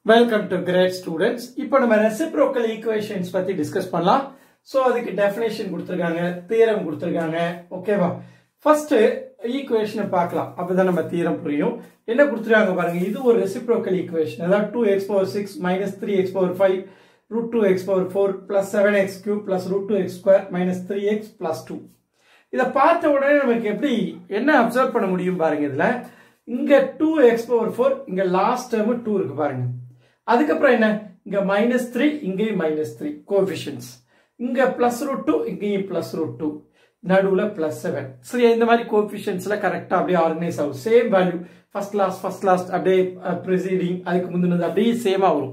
Welcome to great students இப்போ நம்ம reciprocal equations பத்தி டிஸ்கஸ் பண்ணலாம் ஸோ அதுக்கு டெஃபினேஷன் கொடுத்துருக்காங்க தீரம் கொடுத்துருக்காங்க ஓகேவா ஃபர்ஸ்ட் ஈக்குவேஷனை பார்க்கலாம் அப்பதான் நம்ம தீரம் புரியும் என்ன கொடுத்துருக்காங்க பாருங்க இது ஒரு ரெசிப்ரோக்கல் ஈக்குவேஷன் அதாவது two x power six minus three x power five root two x power four plus seven x cube plus root two x square minus three x plus two இதை பார்த்த உடனே நமக்கு எப்படி என்ன அப்சர்வ் பண்ண முடியும் பாருங்க இதுல இங்க டூ எக்ஸ் பவர் ஃபோர் இங்க லாஸ்ட் டேர்ம் டூ இருக்கு பாருங்க அதுக்கப்புறம் என்ன இங்க மைனஸ் த்ரீ இங்கேயும் மைனஸ் த்ரீ கோஎஃபிஷியன்ஸ் இங்க பிளஸ் ரூட் டூ இங்கேயும் பிளஸ் ரூட் டூ நடுவுல பிளஸ் செவன் சரி இந்த மாதிரி கோஎஃபிஷியன்ஸ்ல கரெக்டா அப்படியே ஆர்கனைஸ் ஆகும் same value first last first last அப்படியே ப்ரிசீடிங் அதுக்கு முந்தினது அப்படியே சேமா வரும்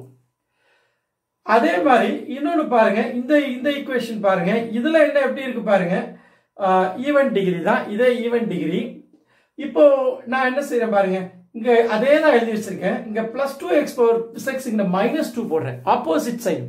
அதே மாதிரி இன்னொன்னு பாருங்க இந்த இந்த ஈக்குவேஷன் பாருங்க இதுல என்ன எப்படி இருக்கு பாருங்க ஈவன் டிகிரி தான் இதே ஈவன் டிகிரி இப்போ நான் என்ன செய்யறேன் பாருங்க இங்க அதே தான் எழுதி வச்சிருக்கேன் இங்க plus two x power six இங்க மைனஸ் டூ போடுறேன் ஆப்போசிட் சைடு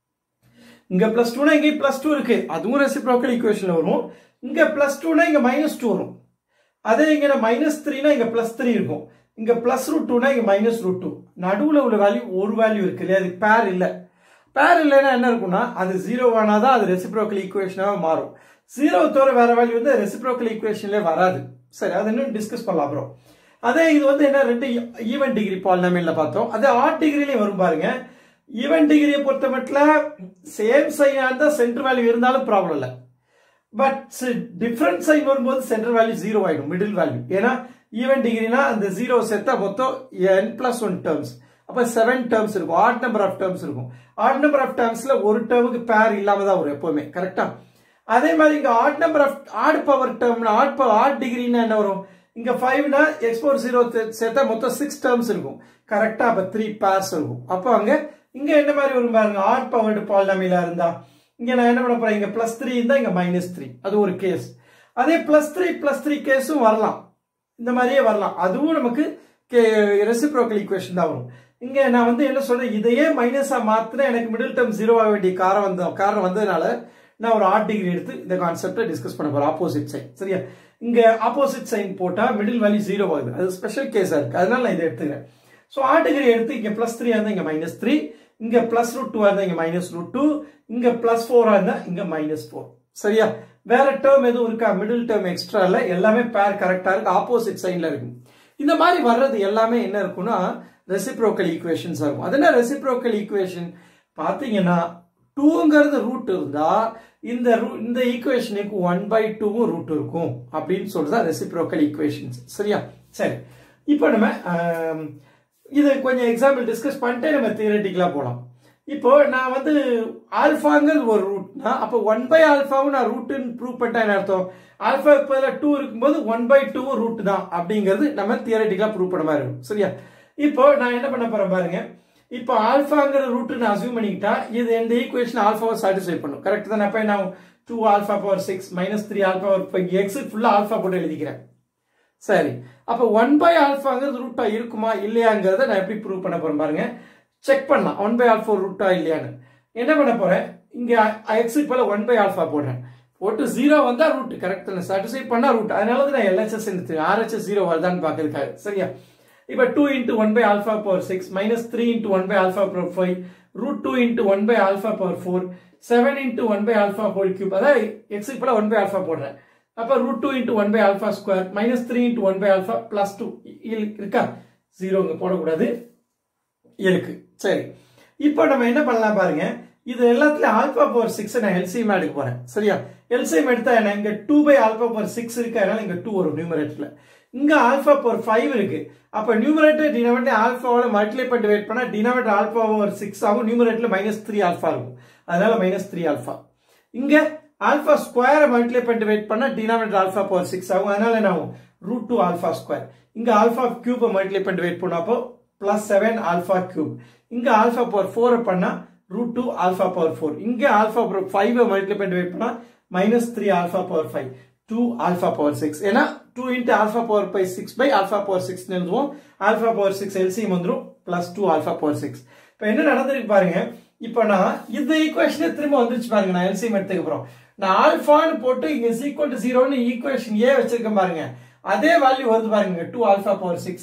இங்க பிளஸ் டூனா இங்க பிளஸ் டூ இருக்கு அதுவும் ரெசிப்ரோக்கல் ஈக்குவேஷன்ல வரும் இங்க பிளஸ் டூனா இங்க மைனஸ் டூ வரும் அதே இங்க மைனஸ் த்ரீனா இங்க பிளஸ் த்ரீ இருக்கும் இங்க பிளஸ் ரூட் டூனா இங்க மைனஸ் ரூட் டூ நடுவுல உள்ள வேல்யூ ஒரு வேல்யூ இருக்கு இல்லையா அது பேர் இல்ல பேர் இல்லைன்னா என்ன இருக்கும்னா அது ஜீரோ ஆனாதான் அது ரெசிப்ரோக்கல் ஈக்குவேஷனாக மாறும் ஜீரோ தவிர வேற வேல்யூ வந்து ரெசிப்ரோக்கல் ஈக்குவேஷன்ல வராது சரி அது இன்னும் டிஸ்கஸ் பண்ணலாம் அப்புறம் அதே இது வந்து என்ன ரெண்டு ஈவன் டிகிரி பாலினாமியல்ல பார்த்தோம் அதே ஆட் டிகிரிலையும் வரும் பாருங்க ஈவன் டிகிரியை பொறுத்த மட்டும் சேம் சைனா இருந்தா சென்டர் வேல்யூ இருந்தாலும் ப்ராப்ளம் இல்லை பட் டிஃபரன்ட் சைன் வரும்போது சென்டர் வேல்யூ ஜீரோ ஆயிடும் மிடில் வேல்யூ ஏன்னா ஈவன் டிகிரினா அந்த ஜீரோ சேர்த்தா மொத்தம் என் பிளஸ் ஒன் டேர்ம்ஸ் அப்ப செவன் டேர்ம்ஸ் இருக்கும் ஆட் நம்பர் ஆஃப் டேர்ம்ஸ் இருக்கும் ஆட் நம்பர் ஆஃப் டேர்ம்ஸ்ல ஒரு டேர்முக்கு பேர் இல்லாம தான் வரும் எப்பவுமே கரெக்டா அதே மாதிரி இங்க odd number of odd power டேர்ம்னா ஆட் பவர் ஆட் டிகிரினா என்ன வரும் இங்க ஃபைவ்னா எக்ஸ் ஃபோர் ஜீரோ சேர்த்தா மொத்தம் சிக்ஸ் டேர்ம்ஸ் இருக்கும் கரெக்டா அப்ப த்ரீ பேர்ஸ் இருக்கும் அப்போ அங்க இங்க என்ன மாதிரி வரும் பாருங்க ஆட் பவர்டு பாலினாமிலா இருந்தா இங்க நான் என்ன பண்ண போறேன் இங்க பிளஸ் த்ரீ இருந்தா இங்க மைனஸ் த்ரீ அது ஒரு கேஸ் அதே பிளஸ் த்ரீ பிளஸ் த்ரீ கேஸும் வரலாம் இந்த மாதிரியே வரலாம் அதுவும் நமக்கு ரெசிப்ரோக்கல் ஈக்குவேஷன் தான் வரும் இங்க நான் வந்து என்ன சொல்றேன் இதையே மைனஸா மாத்தினா எனக்கு மிடில் டேர்ம் ஜீரோ ஆக வேண்டிய காரணம் வந்த காரணம் வந்ததுனால நான் ஒரு ஆர்ட் டிகிரி எடுத்து இந்த கான்செப்டை டிஸ்கஸ் பண்ண போறேன் ஆப்போசிட் சைன் சரியா இங்க ஆப்போசிட் சைன் போட்டா மிடில் வேல்யூ ஜீரோ ஆகுது அது ஸ்பெஷல் கேஸா இருக்கு அதனால நான் இதை எடுத்துக்கிறேன் ஸோ ஆர்ட் டிகிரி எடுத்து இங்க பிளஸ் த்ரீ இருந்தா இங்க மைனஸ் த்ரீ இங்க பிளஸ் ரூட் டூ இருந்தா இங்க மைனஸ் ரூட் டூ இங்க பிளஸ் ஃபோரா இருந்தா இங்க மைனஸ் ஃபோர் சரியா வேற டேர்ம் எதுவும் இருக்கா மிடில் டேர்ம் எக்ஸ்ட்ரா இல்ல எல்லாமே பேர் கரெக்டா இருக்கு ஆப்போசிட் சைன்ல இருக்கு இந்த மாதிரி வர்றது எல்லாமே என்ன இருக்கும்னா ரெசிப்ரோக்கல் ஈக்குவேஷன்ஸ் இருக்கும் அது என்ன ரெசிப்ரோக்கல் ஈக்குவேஷன் பாத்தீங்கன்னா டூங்கிறது ரூட் இருந்தா இந்த இந்த ஈக்குவேஷனுக்கு ஒன் பை டூவும் ரூட் இருக்கும் அப்படின்னு சொல்றதா ரெசிப்ரோக்கல் ஈக்குவேஷன்ஸ் சரியா சரி இப்போ நம்ம இது கொஞ்சம் எக்ஸாம்பிள் டிஸ்கஸ் பண்ணிட்டே நம்ம தியரட்டிக்கலா போகலாம் இப்போ நான் வந்து ஆல்ஃபாங்கிறது ஒரு ரூட்னா அப்போ ஒன் பை ஆல்ஃபாவும் நான் ரூட்டுன்னு ப்ரூவ் பண்ணிட்டா என்ன அர்த்தம் ஆல்ஃபா பதில் டூ இருக்கும்போது ஒன் பை டூவும் ரூட் தான் அப்படிங்கிறது நம்ம தியரட்டிக்கலா ப்ரூவ் பண்ண மாதிரி இருக்கும் சரியா இப்போ நான் என்ன பண்ண போறேன் பாருங்க இப்போ ஆல்ஃபாங்கிற ரூட் நான் அசியூம் பண்ணிக்கிட்டா இது இந்த ஈக்குவேஷன் ஆல்ஃபாவை சாட்டிஸ்ஃபை பண்ணும் கரெக்ட் தான் அப்ப நான் two alpha power six minus three alpha power x ஃபுல்லா ஆல்ஃபா போட்டு எழுதிக்கிறேன் சரி அப்போ ஒன் பை ஆல்ஃபாங்கிறது ரூட்டா இருக்குமா இல்லையாங்கிறத நான் எப்படி ப்ரூவ் பண்ண போறேன் பாருங்க செக் பண்ணலாம் ஒன் பை ஆல்ஃபா ரூட்டா இல்லையான்னு என்ன பண்ண போறேன் இங்க எக்ஸ் போல ஒன் பை ஆல்ஃபா போடுறேன் போட்டு ஜீரோ வந்தா ரூட் கரெக்ட் தானே சாட்டிஸ்ஃபை பண்ணா ரூட் அதனால தான் நான் எல்ஹெச்எஸ் எடுத்து ஆர்ஹெச்எஸ் ஜீரோ வருதான்னு பாக்குறதுக்காக சரியா இப்போ two into one by alpha power six minus three into one by alpha power five root two into one by alpha power four seven into one by alpha whole cube அதாவது x இப்போ one by alpha போடுறேன் அப்போ root two into one by alpha square minus three into one by alpha plus two இருக்கா zero இங்கே போடக்கூடாது இருக்கு சரி இப்போ நம்ம என்ன பண்ணலாம் பாருங்க இது எல்லாத்துலயும் ஆல்பா பவர் சிக்ஸ் நான் எல்சிஎம் எடுக்க போறேன் சரியா எல்சிஎம் எடுத்தா என்ன இங்க two by alpha power six இருக்கு அதனால இங்க டூ வரும் நியூமரேட்டர்ல இங்க ஆல்பா பவர் ஃபைவ் இருக்கு அப்ப நியூமரேட்டர் டினாமேட்டர் ஆல்பாவோட மல்டிப்ளை பண்ணி வெயிட் பண்ணா டினாமேட்டர் ஆல்பா பவர் சிக்ஸ் ஆகும் நியூமரேட்டர்ல மைனஸ் த்ரீ ஆல்பா இருக்கும் அதனால மைனஸ் த்ரீ ஆல்பா இங்க ஆல்பா ஸ்கொயரை மல்டிப்ளை பண்ணி வெயிட் பண்ணா டினாமேட்டர் ஆல்பா பவர் சிக்ஸ் ஆகும் அதனால என்ன ஆகும் ரூட் டூ ஆல்பா ஸ்கொயர் இங்க ஆல்பா கியூபை மல்டிப்ளை பண்ணி வெயிட் பண்ணப்போ பிளஸ் செவன் ஆல்பா கியூப் இங்க ஆல்பா பவர் ஃபோரை பண்ணா root two alpha power four இங்க ஆல்பா பவர் ஃபைவ் மல்டிப்ளை பண்ணி வெயிட் பண்ணா minus three alpha power five two alpha power six ஏன்னா two into alpha power by six by alpha power six எழுதுவோம் alpha power six LCM வந்துடும் plus two alpha power six இப்போ என்ன நடந்திருக்கு பாருங்க இப்போ நான் இந்த ஈக்குவேஷனே திரும்ப வந்துருச்சு பாருங்க நான் எல்சிஎம் எடுத்துக்க போறோம் நான் ஆல்பான்னு போட்டு இங்க ஈக்குவல் டு ஜீரோன்னு ஈக்குவேஷன் ஏ வச்சிருக்கேன் பாருங்க அதே வேல்யூ வருது பாருங்க two alpha power six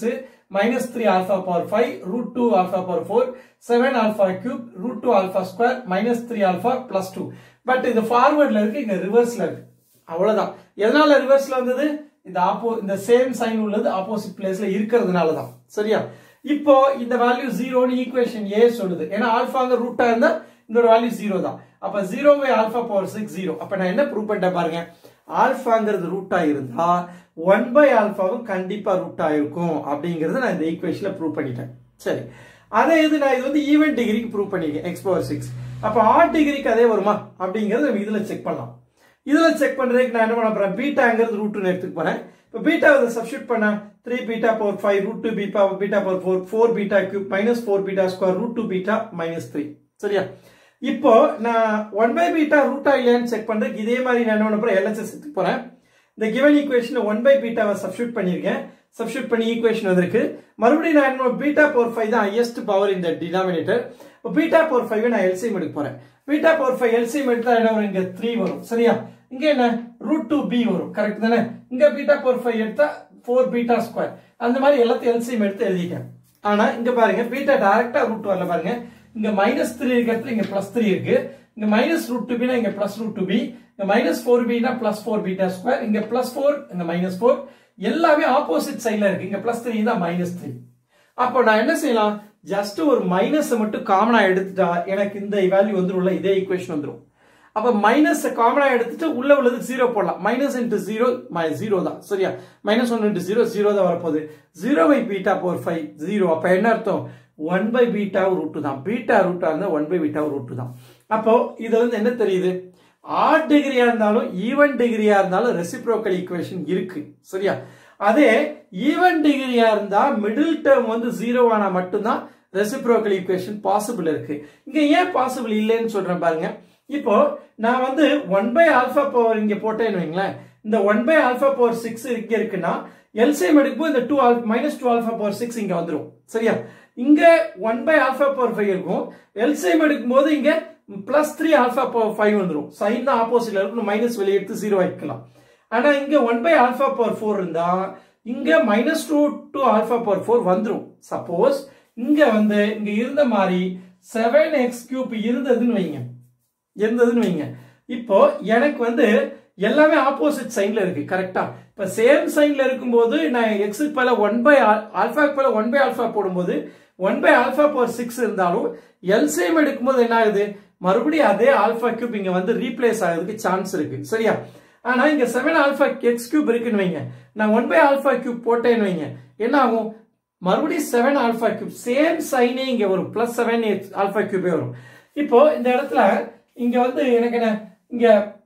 minus 3 alpha power 5 root 2 alpha power 4 7 alpha cube root 2 alpha square minus 3 alpha plus 2 but இது ஃபார்வர்ட்ல இருக்கு இங்க ரிவர்ஸ்ல இருக்கு அவ்வளவுதான் எதனால ரிவர்ஸ்ல வந்தது இந்த ஆப்போ இந்த சேம் சைன் உள்ளது ஆப்போசிட் பிளேஸ்ல இருக்கிறதுனால தான் சரியா இப்போ இந்த வேல்யூ ஜீரோன்னு ஈக்குவேஷன் ஏ சொல்லுது ஏன்னா ஆல்பாங்க ரூட்டா இருந்தா இந்த வேல்யூ ஜீரோ தான் அப்ப zero by alpha power six zero அப்ப நான் என்ன ப்ரூவ் பண்ணிட்டேன் பாருங்க ஆல்பாங்கிறது ரூட்டா இருந்தா ஒன் பை ஆல்பாவும் கண்டிப்பா ரூட்டா இருக்கும் அப்படிங்கறத நான் இந்த ஈக்குவேஷன்ல ப்ரூவ் பண்ணிட்டேன் சரி அதே இது நான் இது வந்து ஈவன் டிகிரிக்கு ப்ரூவ் பண்ணிருக்கேன் எக்ஸ் பவர் சிக்ஸ் அப்ப ஆட் டிகிரிக்கு அதே வருமா அப்படிங்கறத நம்ம இதுல செக் பண்ணலாம் இதுல செக் பண்றதுக்கு நான் என்ன பண்ண போறேன் பீட்டாங்கிறது ரூட்னு எடுத்துக்க போறேன் இப்போ பீட்டா இதை சப்ஸ்டியூட் பண்ண three beta power five root two beta beta power four four beta cube minus four beta square root two beta minus three சரியா இப்போ நான் ஒன் பை பீட்டா ரூட்டா இல்லையான்னு செக் பண்றதுக்கு இதே மாதிரி நான் என்ன பண்ண போறேன் எல்எச்எஸ் எடுத்து போறேன் இந்த கிவன் ஈக்குவேஷன் ஒன் பை பீட்டாவை சப்ஸ்டியூட் பண்ணியிருக்கேன் சப்ஸ்டியூட் பண்ணி ஈக்குவேஷன் வந்திருக்கு மறுபடியும் நான் என்ன பீட்டா பவர் ஃபைவ் தான் ஹையஸ்ட் பவர் இந்த டினாமினேட்டர் இப்போ பீட்டா பவர் ஃபைவ் நான் எல்சிஎம் எடுக்க போறேன் பீட்டா பவர் ஃபைவ் எல்சிஎம் எடுத்தா என்ன வரும் இங்க த்ரீ வரும் சரியா இங்க என்ன ரூட் டூ பி வரும் கரெக்ட் தானே இங்க பீட்டா பவர் ஃபைவ் எடுத்தா ஃபோர் பீட்டா ஸ்கொயர் அந்த மாதிரி எல்லாத்தையும் எல்சிஎம் எடுத்து எழுதிட்டேன் ஆனா இங்க பாருங்க பீட்டா டைரக்டா ரூட் வரல பாருங்க இங்க மைனஸ் த்ரீ இருக்கிறது இங்க பிளஸ் த்ரீ இருக்கு இங்க மைனஸ் ரூட் டூ பினா இங்க பிளஸ் ரூட் டூ பி இங்க மைனஸ் ஃபோர் பினா பிளஸ் ஃபோர் பீட்டா ஸ்கொயர் இங்க பிளஸ் ஃபோர் இங்க மைனஸ் ஃபோர் எல்லாமே ஆப்போசிட் சைட்ல இருக்கு இங்க பிளஸ் த்ரீ தான் மைனஸ் த்ரீ அப்போ நான் என்ன செய்யலாம் ஜஸ்ட் ஒரு மைனஸ் மட்டும் காமனா எடுத்துட்டா எனக்கு இந்த வேல்யூ வந்துரும்ல இதே ஈக்குவேஷன் வந்துரும் அப்ப மைனஸ் காமனா எடுத்துட்டு உள்ள உள்ளதுக்கு ஜீரோ போடலாம் மைனஸ் இன்ட்டு ஜீரோ ஜீரோ தான் சரியா minus one into zero zero தான் வரப்போகுது zero by beta power five zero அப்ப என்ன அர்த்தம் ஒன் பை பீட்டா ரூட்டு தான் பீட்டா ரூட்டா இருந்தா ஒன் பை பீட்டா ரூட்டு தான் அப்போ இதுல இருந்து என்ன தெரியுது ஆட் டிகிரியா இருந்தாலும் ஈவன் டிகிரியா இருந்தாலும் ரெசிப்ரோக்கல் ஈக்குவேஷன் இருக்கு சரியா அதே ஈவன் டிகிரியா இருந்தா மிடில் டேர்ம் வந்து ஜீரோ ஆனா மட்டும்தான் ரெசிப்ரோக்கல் ஈக்குவேஷன் பாசிபிள் இருக்கு இங்க ஏன் பாசிபிள் இல்லைன்னு சொல்றேன் பாருங்க இப்போ நான் வந்து ஒன் பை ஆல்பா பவர் இங்க போட்டேன்னு வைங்களேன் இந்த one by alpha power six இங்க இருக்குன்னா எல்சிஎம் எடுக்கும்போது இந்த two all minus two alpha power six இங்க வந்துடும் சரியா இங்க one by alpha power five இருக்கும் எல்சிஎம் எடுக்கும்போது இங்க plus three alpha power five வந்துடும் சைன் தான் ஆப்போசிட்ல இருக்கும் மைனஸ் வெளியே எடுத்து ஜீரோ வைக்கலாம் ஆனா இங்க one by alpha power four இருந்தா இங்க minus two two alpha power four வந்துடும் சப்போஸ் இங்க வந்து இங்க இருந்த மாதிரி செவன் எக்ஸ் கியூப் இருந்ததுன்னு வைங்க இருந்ததுன்னு வைங்க இப்போ எனக்கு வந்து எல்லாமே ஆப்போசிட் சைன்ல இருக்கு கரெக்டா இப்ப சேம் சைன்ல இருக்கும்போது நான் எக்ஸ் பல ஒன் பை ஆல்பா பல ஒன் பை ஆல்பா போடும்போது one by alpha power six இருந்தாலும் எல்சிஎம் எடுக்கும்போது என்ன ஆகுது மறுபடியும் அதே ஆல்பா கியூப் இங்க வந்து ரீப்ளேஸ் ஆகிறதுக்கு சான்ஸ் இருக்கு சரியா ஆனா இங்க செவன் ஆல்பா எக்ஸ் கியூப் இருக்குன்னு வைங்க நான் ஒன் பை ஆல்பா கியூப் போட்டேன்னு வைங்க என்ன ஆகும் மறுபடியும் செவன் ஆல்பா கியூப் சேம் சைனே இங்க வரும் பிளஸ் செவன் ஆல்பா கியூபே வரும் இப்போ இந்த இடத்துல இங்க வந்து எனக்கு என்ன இங்க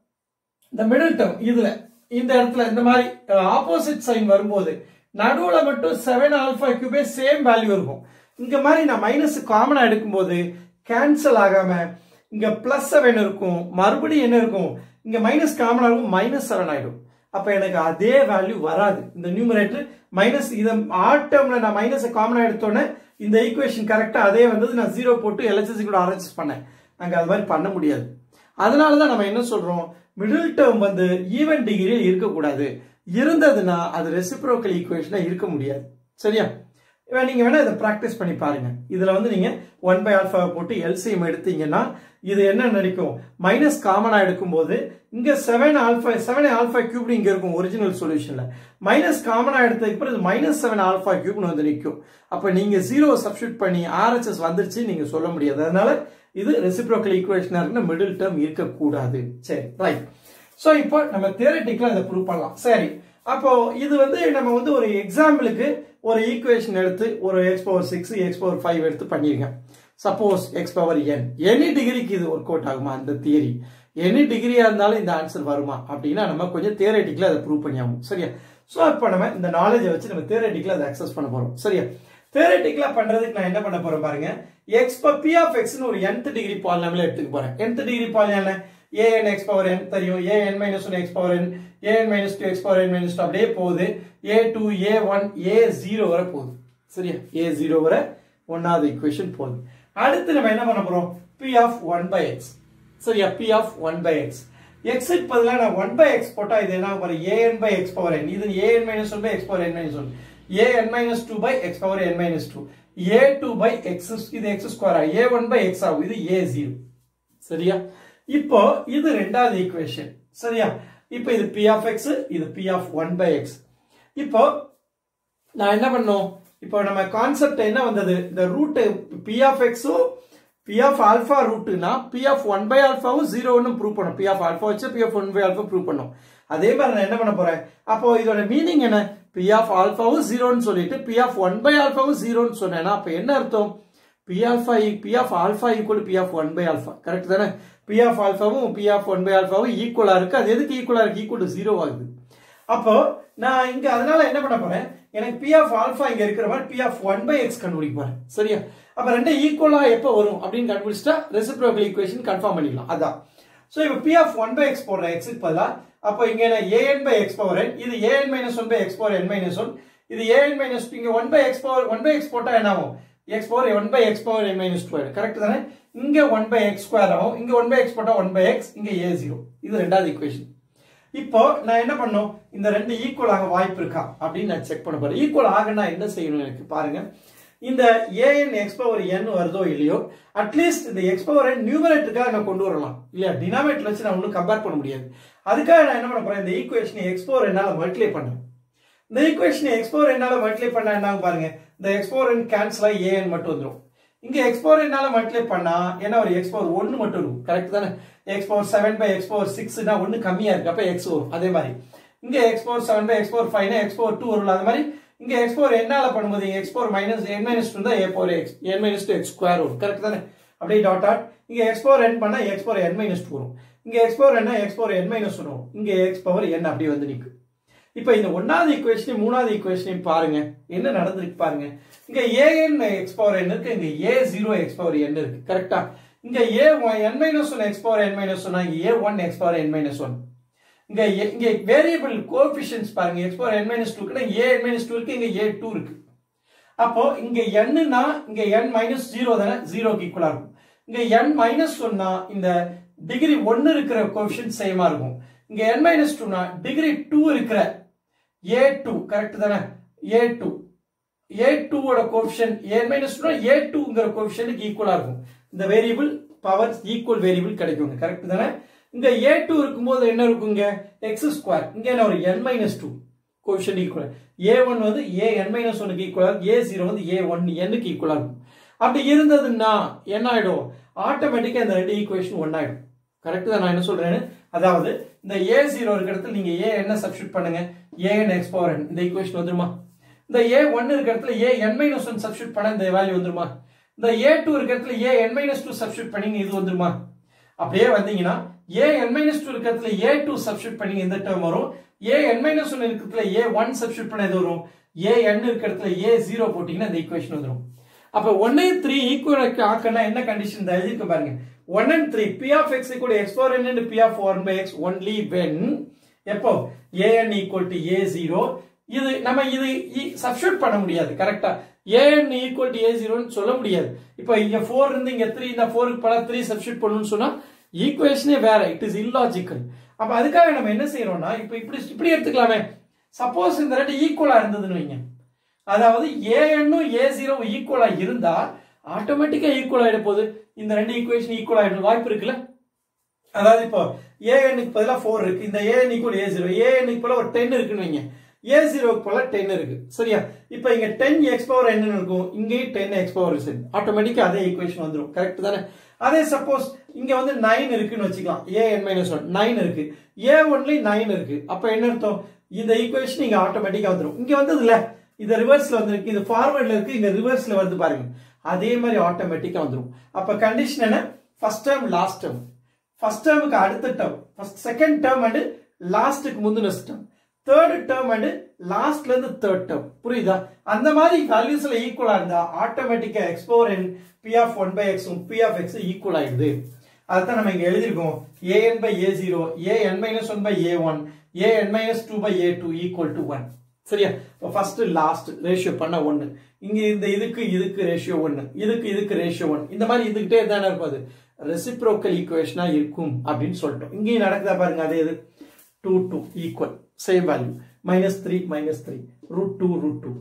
இந்த மிடில் டேர்ம் இதுல இந்த இடத்துல இந்த மாதிரி ஆப்போசிட் சைன் வரும்போது நடுவுல மட்டும் செவன் ஆல்பா கியூபே சேம் வேல்யூ இருக்கும் இங்க மாதிரி நான் மைனஸ் காமனா எடுக்கும்போது கேன்சல் ஆகாம இங்க பிளஸ் செவன் இருக்கும் மறுபடியும் என்ன இருக்கும் இங்க மைனஸ் காமனா இருக்கும் மைனஸ் செவன் ஆயிடும் அப்ப எனக்கு அதே வேல்யூ வராது இந்த நியூமரேட்டர் மைனஸ் இதை ஆட் டேர்ம்ல நான் மைனஸ் காமனா எடுத்தோன்னே இந்த ஈக்குவேஷன் கரெக்டா அதே வந்தது நான் ஜீரோ போட்டு எல்ஹெச்எஸ்சி கூட அரேஞ்ச் பண்ணேன் நாங்க அது மாதிரி பண்ண முடியாது அதனால தான் நம்ம என்ன சொல்றோம் மிடில் டேர்ம் வந்து ஈவன் டிகிரியில் இருக்கக்கூடாது இருந்ததுன்னா அது ரெசிப்ரோக்கல் ஈக்குவேஷனா இருக்க முடியாது சரியா நீங்க வேணா இதை பிராக்டிஸ் பண்ணி பாருங்க இதுல வந்து நீங்க ஒன் பை ஆல்பாவை போட்டு எல்சிஎம் எடுத்தீங்கன்னா இது என்ன நடிக்கும் மைனஸ் காமனா எடுக்கும்போது இங்க seven alpha seven alpha cube இங்க இருக்கும் ஒரிஜினல் சொல்யூஷன்ல மைனஸ் காமனா எடுத்ததுக்கு பிறகு மைனஸ் செவன் ஆல்பா கியூப்னு வந்து நிற்கும் அப்ப நீங்க ஜீரோ சப்ஸ்டியூட் பண்ணி ஆர்ஹெச்எஸ் வந்துருச்சு நீங்க சொல்ல முடியாது அதனால இது ரெசிப்ரோக்கல் ஈக்குவேஷனா இருக்குன்னா மிடில் டேர்ம் இருக்கக்கூடாது சரி ரைட் ஸோ இப்போ நம்ம தியரட்டிக்கலா இதை ப்ரூவ் பண்ணலாம் சரி அப்போ இது வந்து நம்ம வந்து ஒரு எக்ஸாம்பிளுக்கு ஒரு ஈக்குவேஷன் எடுத்து ஒரு x power six x power five எடுத்து பண்ணியிருக்கேன் suppose x power n any டிகிரிக்கு இது ஒர்க் அவுட் ஆகுமா அந்த தியரி எனி டிகிரியா இருந்தாலும் இந்த ஆன்சர் வருமா அப்படின்னா நம்ம கொஞ்சம் தியரட்டிக்கலா அதை ப்ரூவ் பண்ணி ஆகும் சரியா ஸோ இப்போ நம்ம இந்த நாலேஜை வச்சு நம்ம தியரட்டிக்கலா அதை அக்சஸ் பண்ண போறோம் சரியா தியரட்டிக்கலா பண்றதுக்கு நான் என்ன பண்ண போறேன் பாருங்க எக்ஸ் பி ஆஃப் எக்ஸ்னு ஒரு nth டிகிரி பாலினாமில் எடுத்துக்க போறேன் nth டிகிரி பாலினால ஏஎன் எக்ஸ் பவர் என் தெரியும் a n minus one x power n a n minus two x power n minus two அப்படியே போகுது a two a one a zero வரை போகுது சரியா ஏ ஜீரோ வரை ஒன்னாவது ஈக்குவேஷன் போகுது அடுத்து நம்ம என்ன பண்ண போறோம் p of one by x சரியா p of one by x எக்ஸுக்கு பதிலாக நான் ஒன் பை எக்ஸ் போட்டா இது என்ன வரும் a n by x power n இது a n minus one by x power n minus one a n minus two by x power n minus two a two by x இது x square ஆகும் a one by X ஆகும் இது ஏ zero சரியா இப்போ இது ரெண்டாவது equation சரியா இப்போ இது பி ஆஃப் எக்ஸ் இது p of one by x இப்போ நான் என்ன பண்ணோம் இப்போ நம்ம கான்செப்ட் என்ன வந்தது இந்த ரூட் பி ஆஃப் எக்ஸும் பி ஆஃப் ஆல்ஃபா ரூட்னா பி ஆஃப் ஒன் பை ஆல்ஃபாவும் ஜீரோன்னு ப்ரூவ் பண்ணும் பி ஆஃப் ஆல்ஃபா வச்சு p of one by alpha prove பண்ணும் அதே மாதிரி நான் என்ன பண்ண போறேன் அப்போ இதோட மீனிங் என்ன பி ஆஃப் ஆல்ஃபாவும் ஜீரோன்னு சொல்லிட்டு பி ஆஃப் ஒன் பை ஆல்ஃபாவும் ஜீரோன்னு சொன்னேன்னா அப்போ என்ன அர்த்தம் p alpha p of alpha equal p of one by alpha correct தானே பி ஆஃப் ஆல்ஃபாவும் பி ஆஃப் ஒன் பை ஆல்ஃபாவும் ஈக்குவலா இருக்கு அது எதுக்கு ஈக்குவலா இருக்கு ஈக்குவல் டு ஜீரோ ஆகுது அப்போ நான் இங்க அதனால என்ன பண்ண போறேன் எனக்கு பி ஆஃப் ஆல்ஃபா இங்க இருக்கிற மாதிரி p of one by x கண்டுபிடிக்க போறேன் சரியா அப்ப ரெண்டு ஈக்குவலா எப்போ வரும் அப்படின்னு கண்டுபிடிச்சிட்டா ரெசிப்ரோக்கல் ஈக்குவேஷன் கன்ஃபார்ம் பண்ணிக்கலாம் அதான் ஸோ இப்போ p of one by x போடுறேன் எக்ஸுக்கு பதிலா அப்போ இங்க என்ன ஏஎன் பை எக்ஸ் பவர் இது a n minus one by x power n minus one இது ஏஎன் மைனஸ் இங்க one by x power one by x போட்டா என்ன ஆகும் x power one by x power n minus two correct தானே இங்க one by X square ஆகும் இங்க one by x போட்டா ஒன் பை எக்ஸ் இங்க ஏ ஜீரோ இது ரெண்டாவது ஈக்குவேஷன் இப்போ நான் என்ன பண்ணும் இந்த ரெண்டு ஈக்குவல் ஆக வாய்ப்பு இருக்கா அப்படின்னு நான் செக் பண்ண போறேன் ஈக்குவல் ஆகனா என்ன செய்யணும் எனக்கு பாருங்க இந்த ஏஎன் எக்ஸ் பவர் என் வருதோ இல்லையோ அட்லீஸ்ட் இந்த எக்ஸ் பவர் என் நியூமரேட்டருக்காக நான் கொண்டு வரலாம் இல்லையா டினாமேட்டர் வச்சு நான் ஒன்றும் கம்பேர் பண்ண முடியாது அதுக்காக நான் என்ன பண்ண போறேன் இந்த ஈக்குவேஷனை எக்ஸ் பவர் என்னால் மல்டிப்ளை பண்ணேன் இந்த ஈக்குவேஷனை எக்ஸ் பவர் என்னால் மல்டிப்ளை பண்ண என்ன பாருங்க இந்த எக்ஸ் பவர் என் கேன்சல் ஆகி ஏஎன் மட்டும் வந்துடும் இங்க எக்ஸ் பவர் என்னால மல்டிப்ளை பண்ணா என்ன ஒரு எக்ஸ் பவர் ஒன்னு மட்டும் இருக்கும் கரெக்ட் தானே x power seven by x power சிக்ஸ்னா ஒன்னு கம்மியா இருக்கு அப்ப எக்ஸ் வரும் அதே மாதிரி இங்க x power seven by x power ஃபைவ்னா எக்ஸ் பவர் டூ வரும் அது மாதிரி இங்க எக்ஸ் பவர் என்னால பண்ணும்போது x power minus n minus two தான் a power x n minus two x square வரும் கரெக்ட் தானே அப்படியே டாட் டாட் இங்க எக்ஸ் பவர் என் பண்ணா x power n minus two வரும் இங்க எக்ஸ் பவர் என்ன x power n minus one வரும் இங்க எக்ஸ் பவர் என் அப்படியே வந்து நிற்கும் இப்போ இந்த ஒன்னாவது ஈக்குவேஷனையும் மூணாவது ஈக்குவேஷனையும் பாருங்க என்ன நடந்திருக்கு பாருங்க இங்க ஏஎன் எக்ஸ் பவர் என் இருக்கு இங்க a zero x power n இருக்கு கரெக்டா இங்க a n minus one x power n minus one இங்க a one x power n minus one இங்க இங்க வேரியபிள் கோபிஷன்ஸ் பாருங்க x power n minus two a n minus two இருக்கு இங்க ஏ two இருக்கு அப்போ இங்க என்னன்னா இங்க என் மைனஸ் ஜீரோ தானே ஜீரோக்கு ஈக்குவலா இருக்கும் இங்க என் மைனஸ் ஒன்னா இந்த டிகிரி ஒன்னு இருக்கிற கோபிஷன் சேமா இருக்கும் இங்க என் மைனஸ் டூனா டிகிரி டூ இருக்கிற ஏ டூ கரெக்ட் தானே ஏ டூ ஏ டூவோட கோபிஷன் ஏ மைனஸ் டூ ஏ டூங்கிற கோபிஷனுக்கு ஈக்குவலா இருக்கும் இந்த வேரியபிள் பவர் ஈக்குவல் வேரியபிள் கிடைக்குங்க கரெக்ட் தானே இங்க ஏ டூ இருக்கும்போது என்ன இருக்குங்க எக்ஸ் ஸ்கொயர் இங்க என்ன ஒரு n minus two coefficient equal a one வந்து ஏ என் மைனஸ் ஒனுக்கு ஈக்குவலா ஏ ஜீரோ வந்து ஏ ஒன் என்னுக்கு ஈக்குவலா இருக்கும் அப்படி இருந்ததுன்னா என்ன ஆயிடும் ஆட்டோமேட்டிக்கா இந்த ரெண்டு ஈக்குவேஷன் ஒன் ஆயிடும் கரெக்ட் தான் நான் என்ன சொல்றேன்னு அதாவது இந்த ஏ ஜீரோ இருக்கிற இடத்துல நீங்க ஏ என்ன சப்ஸ்டியூட் பண்ணுங்க ஏஎன் எக்ஸ் பவர் என் இந்த ஈக்குவேஷன் வந்துருமா இந்த ஏ ஒன் இருக்கிற இடத்துல a n minus one substitute பண்ண இந்த வேல்யூ வந்துருமா இந்த ஏ டூ இருக்கிற இடத்துல a n minus two substitute பண்ணி இது வந்துருமா அப்படியே வந்தீங்கன்னா ஏ என் மைனஸ் டூ இருக்கிற இடத்துல ஏ டூ சப்ஸ்டியூட் பண்ணி இந்த டேர்ம் வரும் ஏ என் மைனஸ் ஒன் இருக்கிறதுல ஏ ஒன் சப்ஸ்டியூட் பண்ண இது வரும் ஏ என் இருக்கிற இடத்துல ஏ ஜீரோ போட்டீங்கன்னா இந்த ஈக்குவேஷன் வந்துடும் அப்ப ஒன் த்ரீ ஈக்குவல் ஆக்கனா என்ன கண்டிஷன் இந்த எழுதிருக்கு பாருங்க one and three p of x equal x four n p of one by x only when எப்போ a n equal to a zero இது நம்ம இது சப்ஸ்டியூட் பண்ண முடியாது கரெக்டா ஏஎன் ஈக்குவல் டு ஏ ஜீரோன்னு சொல்ல முடியாது இப்போ இங்க ஃபோர் இருந்து இங்க த்ரீ இந்த ஃபோருக்கு பல த்ரீ சப்ஸ்டியூட் பண்ணணும்னு சொன்னா ஈக்குவேஷனே வேற இட் இஸ் இல்லாஜிக்கல் அப்ப அதுக்காக நம்ம என்ன செய்யறோம்னா இப்போ இப்படி இப்படி எடுத்துக்கலாமே சப்போஸ் இந்த ரெண்டு ஈக்குவலா இருந்ததுன்னு வைங்க அதாவது ஏஎன்னும் ஏ ஜீரோ ஈக்குவலா இருந்தா ஆட்டோமேட்டிக்கா ஈக்குவல் ஆயிட போகுது இந்த ரெண்டு ஈக்குவேஷன் ஈக்குவல் ஆயிடும் வாய்ப்பு இருக்குல்ல அதாவது இப்போ ஏஎன்னுக்கு பதிலாக ஃபோர் இருக்கு இந்த ஏஎன் ஈக்குவல் ஏ ஜீரோ ஏஎன்னுக்கு பதிலாக ஒரு டென் இருக்குன்னு வைங்க ஏ ஜீரோக்கு போல டென் இருக்கு சரியா இப்போ இங்க டென் எக்ஸ் பவர் என்ன இருக்கும் இங்கேயும் டென் எக்ஸ் பவர் இருக்கு ஆட்டோமேட்டிக்கா அதே ஈக்குவேஷன் வந்துடும் கரெக்ட் தானே அதே சப்போஸ் இங்க வந்து நைன் இருக்குன்னு வச்சுக்கலாம் a n minus one nine இருக்கு ஏ ஒன்லயும் நைன் இருக்கு அப்ப என்ன அர்த்தம் இந்த ஈக்குவேஷன் இங்க ஆட்டோமேட்டிக்கா வந்துடும் இங்க வந்தது இல்ல இது ரிவர்ஸ்ல வந்திருக்கு இது ஃபார்வர்ட்ல இருக்கு இங்க ரிவர்ஸ்ல வருது பாருங்க அதே மாதிரி ஆட்டோமேட்டிக்கா வந்துடும் அப்ப கண்டிஷன் என்ன first term last term first டேர்முக்கு அடுத்த term first second term and லாஸ்ட்டுக்கு முந்தின டேர்ம் தேர்ட் டேர்ம் அண்ட் லாஸ்ட்ல இருந்து தேர்ட் டேர்ம் புரியுதா அந்த மாதிரி வேல்யூஸ்ல ஈக்குவலா இருந்தா ஆட்டோமேட்டிக்கா x power n p of one by எக்ஸும் பி ஆஃப் எக்ஸ் ஈக்குவல் ஆயிடுது அதான் நம்ம இங்க எழுதிருக்கோம் a n by a zero a n minus one by a one a n minus two by a two equal to one சரியா இப்போ first last ratio பண்ண ஒன்னு இங்க இந்த இதுக்கு இதுக்கு ரேஷியோ ஒன்னு இதுக்கு இதுக்கு ரேஷியோ ஒன் இந்த மாதிரி இதுகிட்டே தானே இருக்கும் அது ரெசிப்ரோக்கல் ஈக்குவேஷனா இருக்கும் அப்படின்னு சொல்லிட்டோம் இங்கேயும் நடக்குதா பாருங்க அதே இது two two equal same value minus three minus three root two root two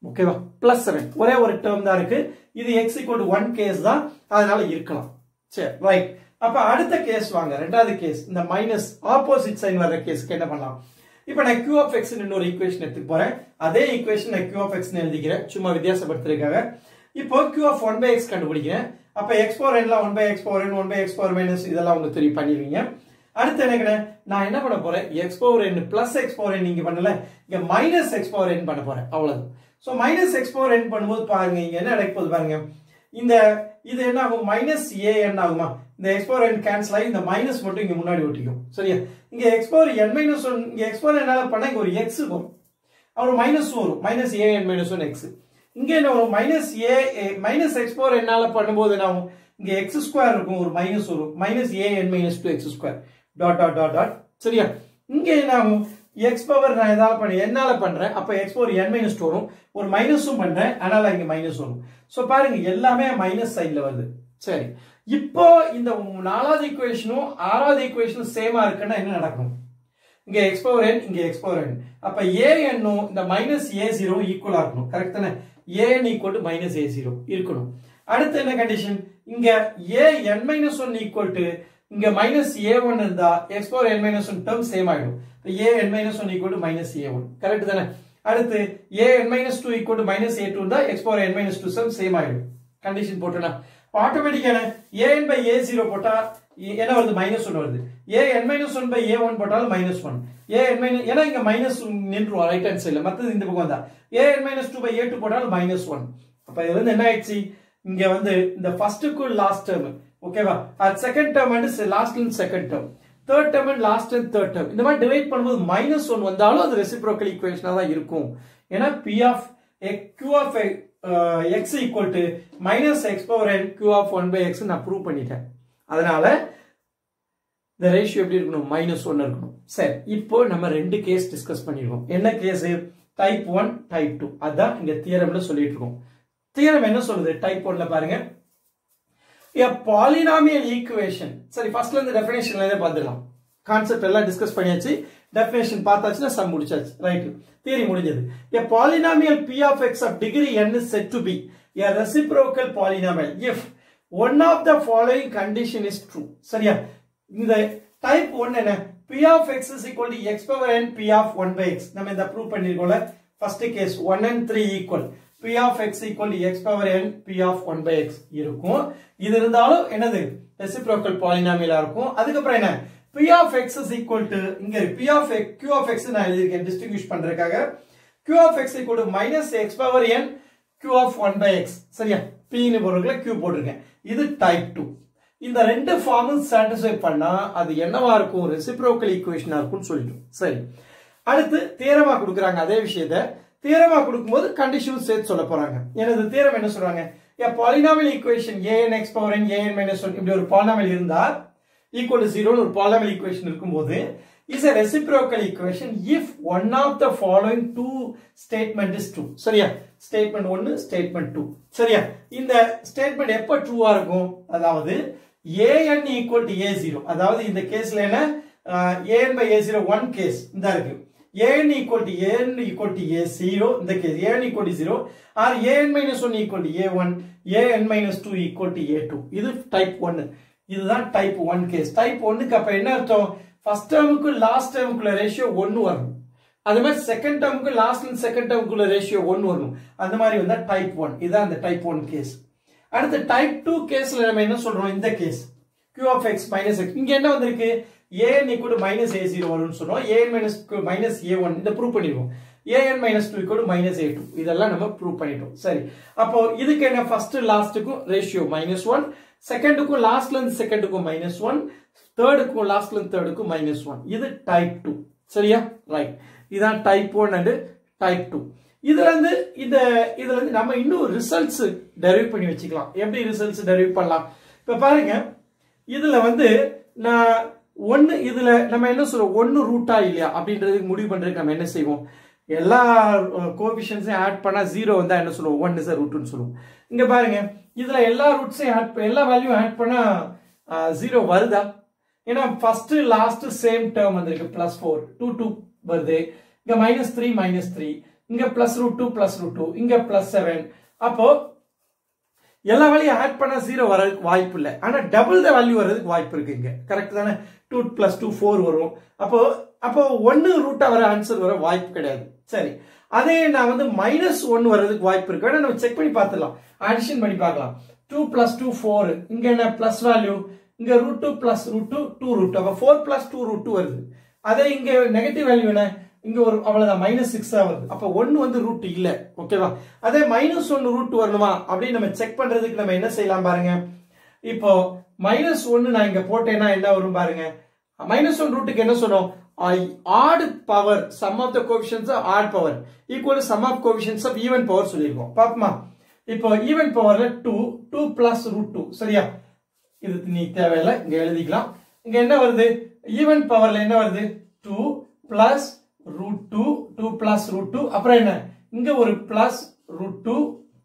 ஓகேவா பிளஸ் செவன் ஒரே ஒரு டேர்ம் தான் இருக்கு இது எக்ஸ் ஈக்குவல் ஒன் கேஸ் தான் அதனால இருக்கலாம் சரி ரைட் அப்ப அடுத்த கேஸ் வாங்க ரெண்டாவது கேஸ் இந்த மைனஸ் ஆப்போசிட் சைன் வர்ற கேஸ்க்கு என்ன பண்ணலாம் இப்போ நான் கியூ ஆஃப் எக்ஸ் இன்னொரு ஈக்குவேஷன் எடுத்துக்க போறேன் அதே ஈக்குவேஷன் நான் கியூ ஆஃப் எக்ஸ் எழுதிக்கிறேன் சும்மா வித்தியாசப்படுத்துறதுக்காக இப்போ q of one by x கண்டுபிடிக்கிறேன் அப்ப எக்ஸ் பவர் என்லாம் one by x power n one by x power minus இதெல்லாம் உங்களுக்கு தெரியும் பண்ணிடுவீங்க அடுத்து என்ன நான் என்ன பண்ண போறேன் x power n plus x power n நீங்க பண்ணல இங்க மைனஸ் எக்ஸ் பவர் என் பண்ண போறேன் அவ்வளவு so minus x power n பண்ணும்போது பாருங்க இங்க என்ன நடக்க போகுது பாருங்க இந்த இது என்ன ஆகும் மைனஸ் ஏ என்ன ஆகுமா இந்த எக்ஸ் பவர் என் கேன்சல் ஆகி இந்த மைனஸ் மட்டும் இங்க முன்னாடி ஒட்டிக்கும் சரியா இங்க x power n minus one இங்க எக்ஸ் பவர் என்னால பண்ணா இங்க ஒரு எக்ஸ் வரும் அப்புறம் மைனஸ் வரும் minus a n minus one x இங்க என்ன வரும் minus a minus x power என்னால பண்ணும்போது என்ன ஆகும் இங்க எக்ஸ் ஸ்கொயர் இருக்கும் ஒரு மைனஸ் வரும் minus a n minus two x square dot dot dot dot சரியா இங்க என்ன ஆகும் எக்ஸ் பவர் நான் எதால பண்ண என்னால பண்றேன் அப்ப x power n minus two வரும் ஒரு மைனஸும் பண்றேன் அதனால இங்க மைனஸ் வரும் சோ பாருங்க எல்லாமே மைனஸ் சைட்ல வருது சரி இப்போ இந்த நாலாவது ஈக்குவேஷனும் ஆறாவது ஈக்குவேஷனும் சேமா இருக்குன்னா என்ன நடக்கும் இங்க எக்ஸ் பவர் என் இங்க எக்ஸ் பவர் என் அப்ப ஏ என்னும் இந்த மைனஸ் ஏ ஜீரோ ஈக்குவலா இருக்கணும் கரெக்ட் தானே a n equal to minus a zero இருக்கணும் அடுத்து என்ன கண்டிஷன் இங்க a n minus one equal to இங்க மைனஸ் ஏ ஒன் இருந்தா x power n minus one term same ஆயிடும் a n minus one equal to minus a one correct தானே அடுத்து a n minus two equal to minus a two இருந்தா x power n minus two sum same ஆயிடும் condition போட்டோம்னா ஆட்டோமேட்டிக்கான ஏ என் by a zero போட்டா என்ன வருது மைனஸ் ஒன் வருது a n minus one by a one போட்டாலும் minus one a n minus ஏன்னா இங்க மைனஸ் நின்றுவோம் ரைட் ஹேண்ட் சைட்ல மத்தது இந்த பக்கம் வந்தா a n minus two by a two போட்டாலும் மைனஸ் ஒன் அப்ப இது வந்து என்ன ஆயிடுச்சு இங்க வந்து இந்த ஃபர்ஸ்ட்டுக்கு லாஸ்ட் டேர்ம் ஓகேவா அது செகண்ட் டேர்ம் வந்து last and second term third term and last and third term இந்த மாதிரி டிவைட் பண்ணும்போது மைனஸ் ஒன் வந்தாலும் அது ரெசிப்ரோக்கல் ஈக்குவேஷனா தான் இருக்கும் ஏன்னா p of q of x equal to minus x power n q of one by x நான் prove பண்ணிட்டேன் அதனால இந்த ரேஷியோ எப்படி இருக்கணும் மைனஸ் ஒன் இருக்கணும் சரி இப்போ நம்ம ரெண்டு கேஸ் டிஸ்கஸ் பண்ணிருக்கோம் என்ன case type one type two அதான் இங்க தியரம்ல சொல்லிட்டு இருக்கோம் தியரம் என்ன சொல்லுது டைப் ஒன்ல பாருங்க a polynomial equation சரி ஃபர்ஸ்ட்ல இருந்து டெஃபினேஷன்ல இருந்தே பார்த்துடலாம் கான்செப்ட் எல்லாம் டிஸ்கஸ் பண்ணியாச்சு டெஃபினேஷன் பார்த்தாச்சுன்னா சம் முடிச்சாச்சு ரைட் தியரி முடிஞ்சது a polynomial p of x of degree n is said to be a reciprocal polynomial if one of the following condition is true சரியா இந்த டைப் 1 என்ன p of x is equal to x power n p of 1 by x நம்ம இந்த prove பண்ணிருக்கோம்ல first case 1 and 3 equal p of x equal to x power n p of 1 by x இருக்கும் இது இருந்தாலும் என்னது reciprocal பாலினாமியலா இருக்கும் அதுக்கப்புறம் என்ன p of x is equal to இங்க p of x q of x நான் எழுதியிருக்கேன் டிஸ்டிங்விஷ் பண்றதுக்காக q of x equal to minus x power n q of 1 by x சரியா p னு பொருட்களை q போட்டிருக்கேன் இது டைப் 2 இந்த ரெண்டு ஃபார்மும் சாட்டிஸ்ஃபை பண்ணா அது என்னவா இருக்கும் ரெசிப்ரோக்கல் ஈக்குவேஷனா இருக்கும்னு சொல்லிட்டோம் சரி அடுத்து தேரமா கொடுக்குறாங்க அதே விஷயத்த தியரமா கொடுக்கும்போது கண்டிஷனும் சேர்த்து சொல்ல போறாங்க எனது தியரம் என்ன சொல்றாங்க a polynomial equation an x power n an minus 1 இப்படி ஒரு polynomial இருந்தா equal to 0 ஒரு polynomial equation இருக்கும்போது is a reciprocal equation if one of the following two statement is true சரியா statement 1 statement 2 சரியா இந்த statement எப்ப ட்ரூவா இருக்கும் அதாவது an equal to a0 அதாவது இந்த கேஸ்ல என்ன an by a0 one case இந்த இருக்கு an equal to an equal to a0 in the case an equal to 0 or an minus 1 equal to a1 an minus 2 equal to a2 இது type 1 இதுதான் type 1 case type 1க்கு அப்ப என்ன அர்த்தம் first டேர்முக்கு last டேர்முக்குள்ள ரேஷியோ 1 வரணும் அது மாதிரி செகண்ட் டேர்முக்கு லாஸ்ட் அண்ட் செகண்ட் டேர்முக்குள்ள ரேஷியோ 1 வரணும் அந்த மாதிரி வந்தா டைப் 1 இதுதான் அந்த டைப் 1 கேஸ் அடுத்து டைப் 2 கேஸ்ல நம்ம என்ன சொல்றோம் இந்த case q of x minus x இங்க என்ன வந்திருக்கு an equal to minus a0 வரும்னு சொன்னோம் an minus minus a1 இந்த ப்ரூவ் பண்ணிருக்கோம் an minus 2 equal to minus a2 இதெல்லாம் நம்ம ப்ரூவ் பண்ணிட்டோம் சரி அப்போ இதுக்கு என்ன ஃபர்ஸ்ட் லாஸ்ட்டுக்கும் ரேஷியோ மைனஸ் ஒன் செகண்டுக்கும் லாஸ்ட்ல இருந்து செகண்டுக்கும் மைனஸ் ஒன் தேர்டுக்கும் லாஸ்ட்ல இருந்து தேர்டுக்கும் மைனஸ் ஒன் இது டைப் டூ சரியா ரைட் இதான் type one and type two இதுல இருந்து இந்த இதுல இருந்து நம்ம இன்னும் ரிசல்ட்ஸ் டெரிவ் பண்ணி வச்சுக்கலாம் எப்படி ரிசல்ட்ஸ் டெரிவ் பண்ணலாம் இப்ப பாருங்க இதுல வந்து நான் ஒன்னு இதுல நம்ம என்ன சொல்றோம் ஒன்னு ரூட்டா இல்லையா அப்படின்றதுக்கு முடிவு பண்றதுக்கு நம்ம என்ன செய்வோம் எல்லா கோபிஷன்ஸையும் ஆட் பண்ணா ஜீரோ வந்தா என்ன சொல்லுவோம் ஒன் இஸ் ரூட்னு சொல்லுவோம் இங்க பாருங்க இதுல எல்லா ரூட்ஸையும் ஆட் எல்லா வேல்யூ ஆட் பண்ணா ஜீரோ வருதா ஏன்னா ஃபர்ஸ்ட் லாஸ்ட் சேம் டேர்ம் வந்திருக்கு பிளஸ் ஃபோர் டூ டூ வருது இங்க மைனஸ் த்ரீ மைனஸ் த்ரீ இங்க plus root two plus root two இங்க பிளஸ் செவன் அப்போ எல்லா வேலையும் ஆட் பண்ணா ஜீரோ வரதுக்கு வாய்ப்பு இல்லை ஆனா டபுள் த வேல்யூ வர்றதுக்கு வாய்ப்பு இருக்கு இங்க கரெக்ட் தானே டூ பிளஸ் டூ ஃபோர் வரும் அப்போ அப்போ ஒன்னு ரூட்டா வர ஆன்சர் வர வாய்ப்பு கிடையாது சரி அதே நான் வந்து மைனஸ் ஒன் வர்றதுக்கு வாய்ப்பு இருக்கு வேணா நம்ம செக் பண்ணி பார்த்துடலாம் அடிஷன் பண்ணி பார்க்கலாம் டூ பிளஸ் டூ ஃபோர் இங்க என்ன பிளஸ் வேல்யூ இங்க root two plus root two two root அப்போ four plus two root two வருது அதே இங்க நெகட்டிவ் வேல்யூ என்ன இங்க ஒரு அவ்வளவுதான் மைனஸ் சிக்ஸ் வருது அப்ப ஒன்னு வந்து ரூட் இல்ல ஓகேவா அதே மைனஸ் ஒன்னு ரூட் வரணுமா அப்படின்னு நம்ம செக் பண்றதுக்கு நம்ம என்ன செய்யலாம் பாருங்க இப்போ மைனஸ் ஒன்னு நான் இங்க போட்டேன்னா என்ன வரும் பாருங்க மைனஸ் ஒன் ரூட்டுக்கு என்ன சொன்னோம் odd power sum of the coefficients odd power equal sum of coefficients of even power சொல்லியிருக்கோம் பாப்போமா இப்போ ஈவன் பவர்ல two two plus root two சரியா இது நீ தேவையில்லை இங்க எழுதிக்கலாம் இங்க என்ன வருது ஈவன் பவர்ல என்ன வருது two plus root two two plus root two அப்புறம் என்ன இங்க ஒரு பிளஸ் ரூட் டூ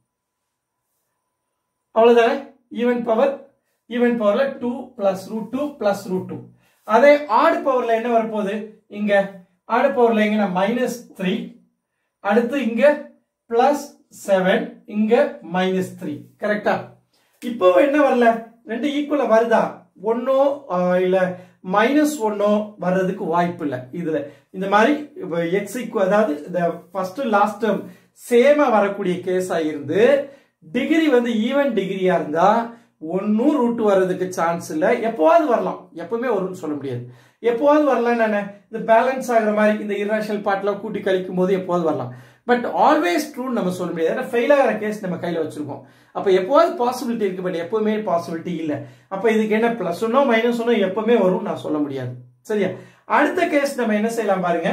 அவ்வளவுதானே ஈவன் பவர் ஈவன் பவர்ல two plus root two plus root two அதே ஆட் பவர்ல என்ன வரப்போகுது இங்க ஆட் பவர்ல எங்க மைனஸ் த்ரீ அடுத்து இங்க பிளஸ் செவன் இங்க மைனஸ் த்ரீ கரெக்டா இப்போ என்ன வரல ரெண்டு ஈக்குவலா வருதா ஒன்னோ இல்ல மைனஸ் ஒன்னோ வர்றதுக்கு வாய்ப்பு இல்லை இதுல இந்த மாதிரி எக்ஸ் அதாவது இந்த ஃபர்ஸ்ட் லாஸ்ட் டேர்ம் சேமா வரக்கூடிய கேஸா இருந்து டிகிரி வந்து ஈவன் டிகிரியா இருந்தா ஒன்னும் ரூட் வர்றதுக்கு சான்ஸ் இல்ல எப்போவாது வரலாம் எப்பவுமே வரும்னு சொல்ல முடியாது எப்போவாது வரலாம் என்ன இந்த பேலன்ஸ் ஆகுற மாதிரி இந்த இரேஷனல் பார்ட்லாம் கூட்டி கழிக்கும் போது எப்போவாது வரலாம் பட் ஆல்வேஸ் ட்ரூ நம்ம சொல்ல முடியாது ஏன்னா ஃபெயில் ஆகிற கேஸ் நம்ம கையில வச்சிருக்கோம் அப்ப எப்போவாது பாசிபிலிட்டி இருக்கு பட் எப்பவுமே பாசிபிலிட்டி இல்ல அப்ப இதுக்கு என்ன பிளஸ் ஒன்னோ மைனஸ் ஒன்னோ எப்பவுமே வரும் நான் சொல்ல முடியாது சரியா அடுத்த கேஸ் நம்ம என்ன செய்யலாம் பாருங்க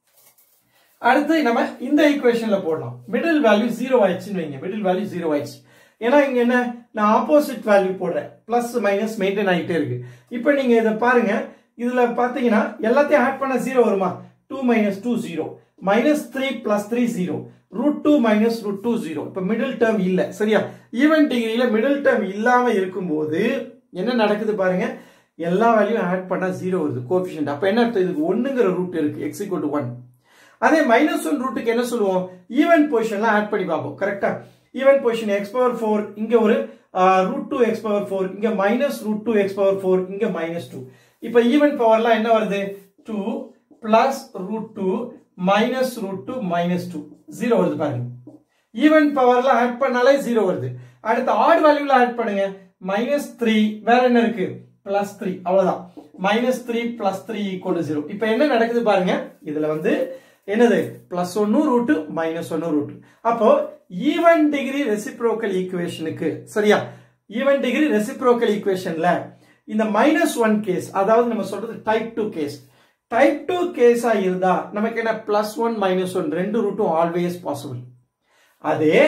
அடுத்து நம்ம இந்த ஈக்குவேஷன்ல போடலாம் மிடில் வேல்யூ ஜீரோ ஆயிடுச்சுன்னு வைங்க மிடில் வேல்யூ ஜீரோ ஆயிடுச்சு ஏன்னா இங்க என்ன நான் ஆப்போசிட் வேல்யூ போடுறேன் பிளஸ் மைனஸ் மெயின்டைன் ஆகிட்டே இருக்கு இப்போ நீங்க இதை பாருங்க இதுல பாத்தீங்கன்னா எல்லாத்தையும் ஆட் பண்ண ஜீரோ வருமா two minus two zero minus three plus three zero root two minus root two zero இப்போ மிடில் டேர்ம் இல்ல சரியா ஈவன் டிகிரியில மிடில் டேர்ம் இல்லாம இருக்கும்போது என்ன நடக்குது பாருங்க எல்லா வேல்யூ ஆட் பண்ணா ஜீரோ வருது கோபிஷன் அப்ப என்ன அர்த்தம் இதுக்கு ஒண்ணுங்கிற ரூட் இருக்கு எக்ஸ் டு ஒன் அதே மைனஸ் ஒன் ரூட்டுக்கு என்ன சொல்லுவோம் ஈவன் பொசிஷன்லாம் ஆட் பண்ணி பார்ப்போம் கரெக்டா even position x power four இங்க ஒரு root two x power four இங்க minus root two x power four இங்க மைனஸ் டூ இப்ப ஈவன் பவர்லாம் என்ன வருது two plus root two minus root two minus two zero வருது பாருங்க ஈவன் பவர்ல ஆட் பண்ணாலே ஜீரோ வருது அடுத்து ஆட் வேல்யூல ஆட் பண்ணுங்க மைனஸ் த்ரீ வேற என்ன இருக்கு பிளஸ் த்ரீ அவ்வளவுதான் minus three plus three equal zero இப்ப என்ன நடக்குது பாருங்க இதுல வந்து என்னது பிளஸ் ஒன்னு ரூட் மைனஸ் ஒன்னு ரூட் அப்போ ஈவன் டிகிரி ரெசிப்ரோக்கல் ஈக்குவேஷனுக்கு சரியா ஈவன் டிகிரி ரெசிப்ரோக்கல் ஈக்குவேஷன்ல இந்த மைனஸ் ஒன் கேஸ் அதாவது நம்ம சொல்றது type two case type two கேஸா இருந்தா நமக்கு என்ன பிளஸ் ஒன் மைனஸ் ஒன் ரெண்டு ரூட்டும் ஆல்வேஸ் பாசிபிள் அதே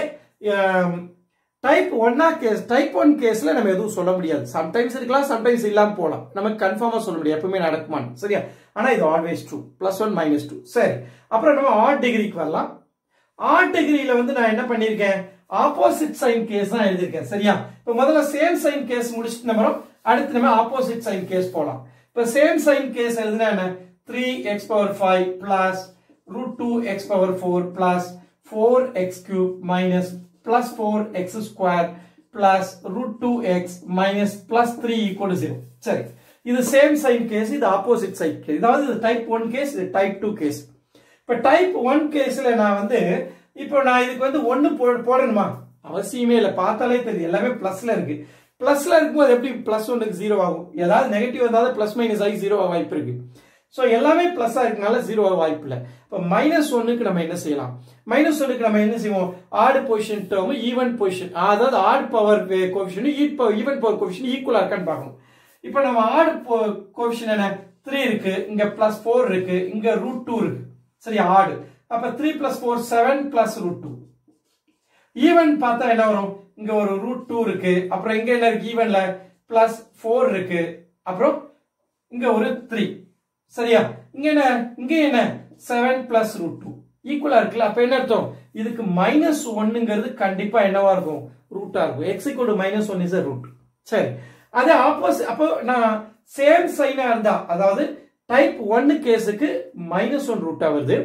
டைப் ஒன்னா கேஸ் டைப் ஒன் கேஸ்ல நம்ம எதுவும் சொல்ல முடியாது சம்டைம்ஸ் இருக்கலாம் சம்டைம்ஸ் இல்லாம போகலாம் நமக்கு கன்ஃபார்மா சொல்ல முடியாது எப்பவுமே நடக்குமான்னு சரியா ஆனா இது always true plus one minus two சரி அப்புறம் நம்ம ஆட் டிகிரிக்கு வரலாம் ஆட் டிகிரியில வந்து நான் என்ன பண்ணிருக்கேன் ஆப்போசிட் சைன் கேஸ் தான் எழுதியிருக்கேன் சரியா இப்ப முதல்ல சேம் சைன் கேஸ் முடிச்சுட்டு நம்ம அடுத்து நம்ம ஆப்போசிட் சைன் கேஸ் போலாம் இப்ப சேம் சைன் கேஸ் எழுதுனா என்ன three x power five plus root two x power four plus four x cube minus plus four x square plus root two x minus plus three equal zero சரி இது same sign case இது opposite sign case இதாவது இது type one case இது type two case இப்ப type one கேஸ்ல நான் வந்து இப்போ நான் இதுக்கு வந்து ஒன்னு போடணுமா அவசியமே இல்லை பார்த்தாலே தெரியுது எல்லாமே பிளஸ்ல இருக்கு பிளஸ்ல இருக்கும்போது எப்படி பிளஸ் ஒன்னுக்கு ஜீரோ ஆகும் ஏதாவது நெகட்டிவ் வந்தாலும் பிளஸ் மைனஸ் ஆகி ஜீரோ வாய்ப்பு இருக்கு ஸோ எல்லாமே பிளஸ்ஸா இருக்கனால ஜீரோ வாய்ப்பு இல்லை இப்போ மைனஸ் ஒன்னுக்கு நம்ம என்ன செய்யலாம் மைனஸ் ஒன்னுக்கு நம்ம என்ன செய்வோம் odd position term even position அதாவது odd power coefficient even power coefficient ஈக்குவலா இருக்கான்னு பார்க்கணும் இப்போ நம்ம ஆடு கோபிஷன் என்ன த்ரீ இருக்கு இங்க பிளஸ் ஃபோர் இருக்கு இங்க ரூட் டூ இருக்கு சரி ஆடு அப்ப three plus four seven plus root two even பார்த்தா என்ன வரும் இங்க ஒரு ரூட் டூ இருக்கு அப்புறம் இங்க என்ன இருக்கு ஈவன்ல பிளஸ் ஃபோர் இருக்கு அப்புறம் இங்க ஒரு த்ரீ சரியா இங்க என்ன இங்க என்ன செவன் பிளஸ் ரூட் டூ ஈக்குவலா இருக்குல்ல அப்ப என்ன அர்த்தம் இதுக்கு மைனஸ் ஒன்னுங்கிறது கண்டிப்பா என்னவா இருக்கும் ரூட்டா இருக்கும் x equal minus one is root சரி அதே ஆப்போசிட் அப்போ நான் சேம் சைனா இருந்தா அதாவது டைப் ஒன்னு கேஸுக்கு மைனஸ் ஒன் ரூட்டா வருது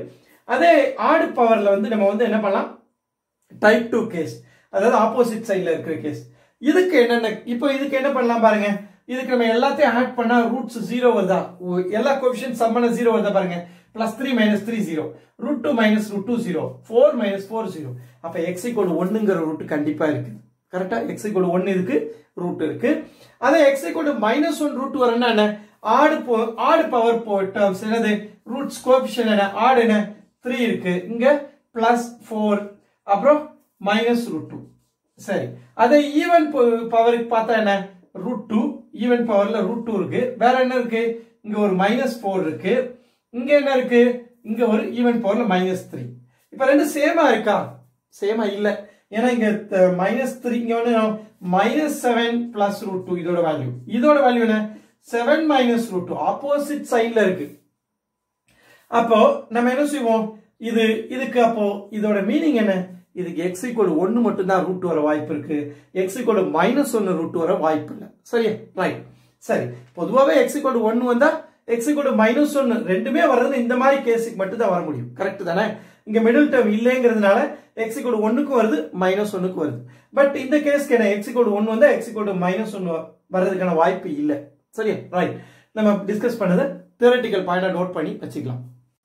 அதே ஆடு பவர்ல வந்து நம்ம வந்து என்ன பண்ணலாம் டைப் டூ கேஸ் அதாவது ஆப்போசிட் சைடில் இருக்கிற கேஸ் இதுக்கு என்னென்ன இப்போ இதுக்கு என்ன பண்ணலாம் பாருங்க இதுக்கு நம்ம எல்லாத்தையும் ஆட் பண்ணா ரூட்ஸ் ஜீரோ வருதா ஒ- எல்லா கோபிஷன் சம்மன ஜீரோ வருதா பாருங்க plus three minus three zero root two minus root two zero four minus four zero அப்ப எக்ஸ் ஈக்குவல் ஒன்னுங்கிற ரூட் கண்டிப்பா இருக்குது கரெக்டா எக்ஸ் ஈக்குவல் ஒன் இதுக்கு ரூட் இருக்கு அதே x equal minus one root வரனா என்ன ஆடு போ ஆடு பவர் போ டேர்ம்ஸ் என்னது ரூட்ஸ் கோபிஷன் என்ன ஆடு என்ன த்ரீ இருக்கு இங்க பிளஸ் ஃபோர் அப்புறம் மைனஸ் ரூட் டூ சரி அதே ஈவன் பவருக்கு பார்த்தா என்ன ரூட் டூ ஈவன் பவர்ல ரூட் டூ இருக்கு வேற என்ன இருக்கு இங்க ஒரு மைனஸ் ஃபோர் இருக்கு இங்க என்ன இருக்கு இங்க ஒரு ஈவன் பவர்ல மைனஸ் த்ரீ இப்ப ரெண்டு சேமா இருக்கா சேமா இல்ல ஏன்னா இங்க மைனஸ் த்ரீ இங்க வந்து minus seven plus root two இதோட வேல்யூ இதோட வேல்யூ என்ன seven minus root two opposite சைட்ல இருக்கு அப்போ நம்ம என்ன செய்வோம் இது இதுக்கு அப்போ இதோட மீனிங் என்ன இதுக்கு எக்ஸ் ஈக்குவல் ஒன்னு மட்டும் தான் ரூட் வர வாய்ப்பு இருக்கு எக்ஸ் ஈக்குவல் மைனஸ் ஒன்னு ரூட் வர வாய்ப்பு இல்லை சரியா ரைட் சரி பொதுவாகவே எக்ஸ் ஈக்குவல் ஒன்னு வந்தா எக்ஸ் ஈக்குவல் மைனஸ் ஒன்னு ரெண்டுமே வர்றது இந்த மாதிரி கேஸுக்கு மட்டும் தான் வர முடியும் கரெக்ட் தானே இங்க மிடில் டேர்ம் இல்லைங்கிறதுனால எக்ஸ் ஈக்குவல் ஒன்னுக்கும் வருது மைனஸ் ஒன்னுக்கும் வருது பட் இந்த கேஸ்க்கு என்ன எக்ஸ் ஈக்குவல் ஒன்னு வந்தா எக்ஸ் ஈக்குவல் மைனஸ் ஒன்னு வர்றதுக்கான வாய்ப்பு இல்லை சரியா ரைட் நம்ம டிஸ்கஸ் பண்ணதை தியரட்டிக்கல் பாயிண்டா நோட் பண்ணி வச்சுக்கலாம்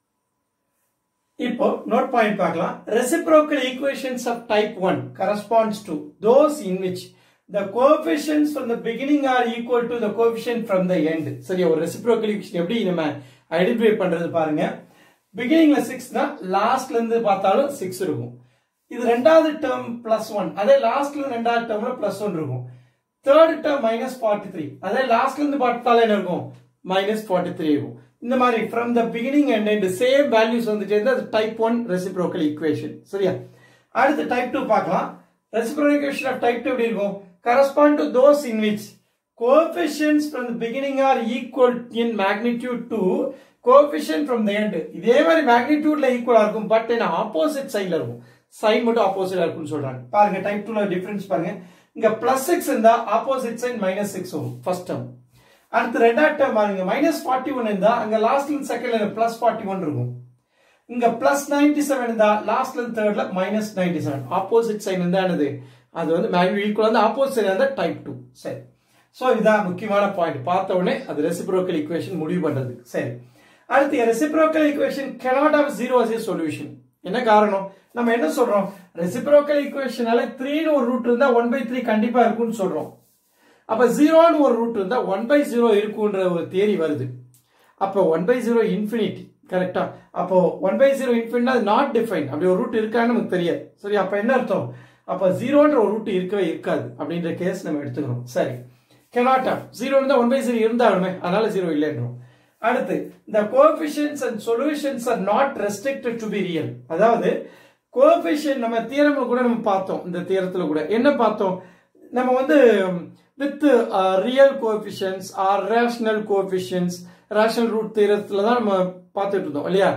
இப்போ நோட் பாயிண்ட் பார்க்கலாம் reciprocal equations of type 1 corresponds to those in which the coefficients from the beginning are equal to the coefficient from the end சரியா ஒரு reciprocal equation எப்படி நம்ம ஐடென்டிஃபை பண்றது பாருங்க பிகினிங்ல சிக்ஸ் தான் லாஸ்ட்ல இருந்து பார்த்தாலும் சிக்ஸ் இருக்கும் இது ரெண்டாவது டேர்ம் பிளஸ் ஒன் அதே லாஸ்ட்ல ரெண்டாவது டேர்ம்ல பிளஸ் ஒன் இருக்கும் third term minus forty three அதே லாஸ்ட்ல இருந்து பார்த்தாலும் என்ன இருக்கும் மைனஸ் ஃபார்ட்டி த்ரீ இருக்கும் இந்த மாதிரி from the beginning and end same values வந்துட்டு இருந்தா அது டைப் ஒன் ரெசிப்ரோக்கல் ஈக்குவேஷன் சரியா அடுத்து டைப் டூ பார்க்கலாம் reciprocal equation of type two எப்படி இருக்கும் correspond to those in which coefficients from the beginning are equal in magnitude to coefficient from the end இதே மாதிரி magnitudeல ஈக்குவலா இருக்கும் பட் என்ன ஆப்போசிட் சைடுல இருக்கும் சைன் மட்டும் ஆப்போசிட்டா இருக்கும்னு சொல்றாங்க பாருங்க டைப் டூல டிஃபரன்ஸ் பாருங்க இங்க பிளஸ் சிக்ஸ் இருந்தா ஆப்போசிட் சைன் மைனஸ் சிக்ஸ் வரும் ஃபர்ஸ்ட் டேர்ம் அடுத்து ரெண்டாவது டேர்ம் பாருங்க மைனஸ் ஃபார்ட்டி ஒன் இருந்தா அங்க லாஸ்ட்ல செகண்ட்ல பிளஸ் ஃபார்ட்டி ஒன் இருக்கும் இங்க பிளஸ் நைன்டி செவன் இருந்தா லாஸ்ட்ல தேர்ட்ல minus ninety seven opposite sign இருந்தா என்னது அது வந்து மேக்னிட் ஈக்குவல் வந்து ஆப்போசிட் சைன் இருந்தா டைப் டூ சரி சோ இதான் முக்கியமான பாயிண்ட் பார்த்த உடனே அது ரெசிப்ரோக்கல் ஈக்குவேஷன் முடிவு பண்றது சரி அடுத்து reciprocal equation cannot have zero as a solution என்ன காரணம் நம்ம என்ன சொல்றோம் ரெசிப்ரோக்கல் ஈக்குவேஷனால த்ரீன்னு ஒரு ரூட் இருந்தா ஒன் பை த்ரீ கண்டிப்பா இருக்கும்னு சொல்றோம் அப்ப ஜீரோன்னு ஒரு ரூட் இருந்தா ஒன் பை ஜீரோ இருக்குன்ற ஒரு தேரி வருது அப்போ ஒன் பை ஜீரோ இன்ஃபினிட்டி கரெக்டா அப்போ ஒன் பை ஜீரோ இன்ஃபினிட்டி அது நாட் டிஃபைன் அப்படி ஒரு ரூட் இருக்கான்னு நமக்கு தெரியாது சரி அப்ப என்ன அர்த்தம் அப்ப ஜீரோன்ற ஒரு ரூட் இருக்கவே இருக்காது அப்படின்ற கேஸ் நம்ம எடுத்துக்கிறோம் சரி cannot have ஜீரோ இருந்தா ஒன் பை ஜீரோ இருந்தாலுமே அதனால ஜீரோ இல்லைன்றோம் அடுத்து the coefficients and solutions are not restricted to be real அதாவது கோஎஃபிஷியன்ட் நம்ம தியரம்ல கூட நம்ம பார்த்தோம் இந்த தியரத்துல கூட என்ன பார்த்தோம் நம்ம வந்து with real coefficients or rational coefficients rational root தியரத்துல தான் நம்ம பார்த்துட்டு இருந்தோம் இல்லையா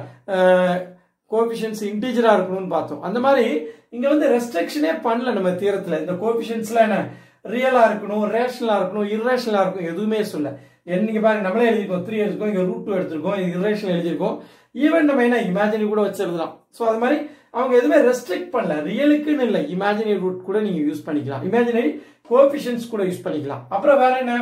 கோஎஃபிஷியன்ஸ் இன்டீஜரா இருக்கணும்னு பார்த்தோம் அந்த மாதிரி இங்க வந்து ரெஸ்ட்ரிக்ஷனே பண்ணல நம்ம தியரத்துல இந்த கோஎஃபிஷியன்ஸ்ல என்ன ரியலா இருக்கணும் ரேஷனலா இருக்கணும் இர்ரேஷனலா இருக்கும் எதுவுமே சொல்ல நீங்க பாருங்க நம்மளே எழுதிருக்கோம் த்ரீ எடுத்துக்கோம் இங்க ரூட் டூ எடுத்திருக்கோம் இது இரேஷனல் எழுதியிருக்கோம் ஈவன் நம்ம என்ன இமேஜினரி கூட வச்சிருந்தலாம் ஸோ அது மாதிரி அவங்க எதுவுமே ரெஸ்ட்ரிக்ட் பண்ணல ரியலுக்குன்னு இல்லை இமேஜினரி ரூட் கூட நீங்க யூஸ் பண்ணிக்கலாம் இமேஜினரி கோஎஃபிஷியன்ஸ் கூட யூஸ் பண்ணிக்கலாம் அப்புறம் வேற என்ன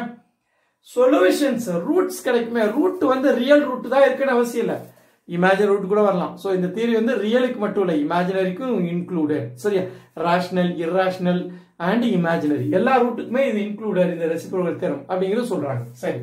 சொல்யூஷன்ஸ் ரூட்ஸ் கிடைக்குமே ரூட் வந்து ரியல் ரூட் தான் இருக்குன்னு அவசியம் இல்லை இமேஜினரி ரூட் கூட வரலாம் ஸோ இந்த தியரி வந்து ரியலுக்கு மட்டும் இல்லை இமேஜினரிக்கும் இன்க்ளூடட் சரியா ரேஷனல் இர்ரேஷனல் அண்ட் இமேஜினரி எல்லா ரூட்டுக்குமே இது இன்க்ளூடட் இந்த ரெசிப்ரோகல் தேரம் அப்படிங்கிறது சொல்றாங்க சரி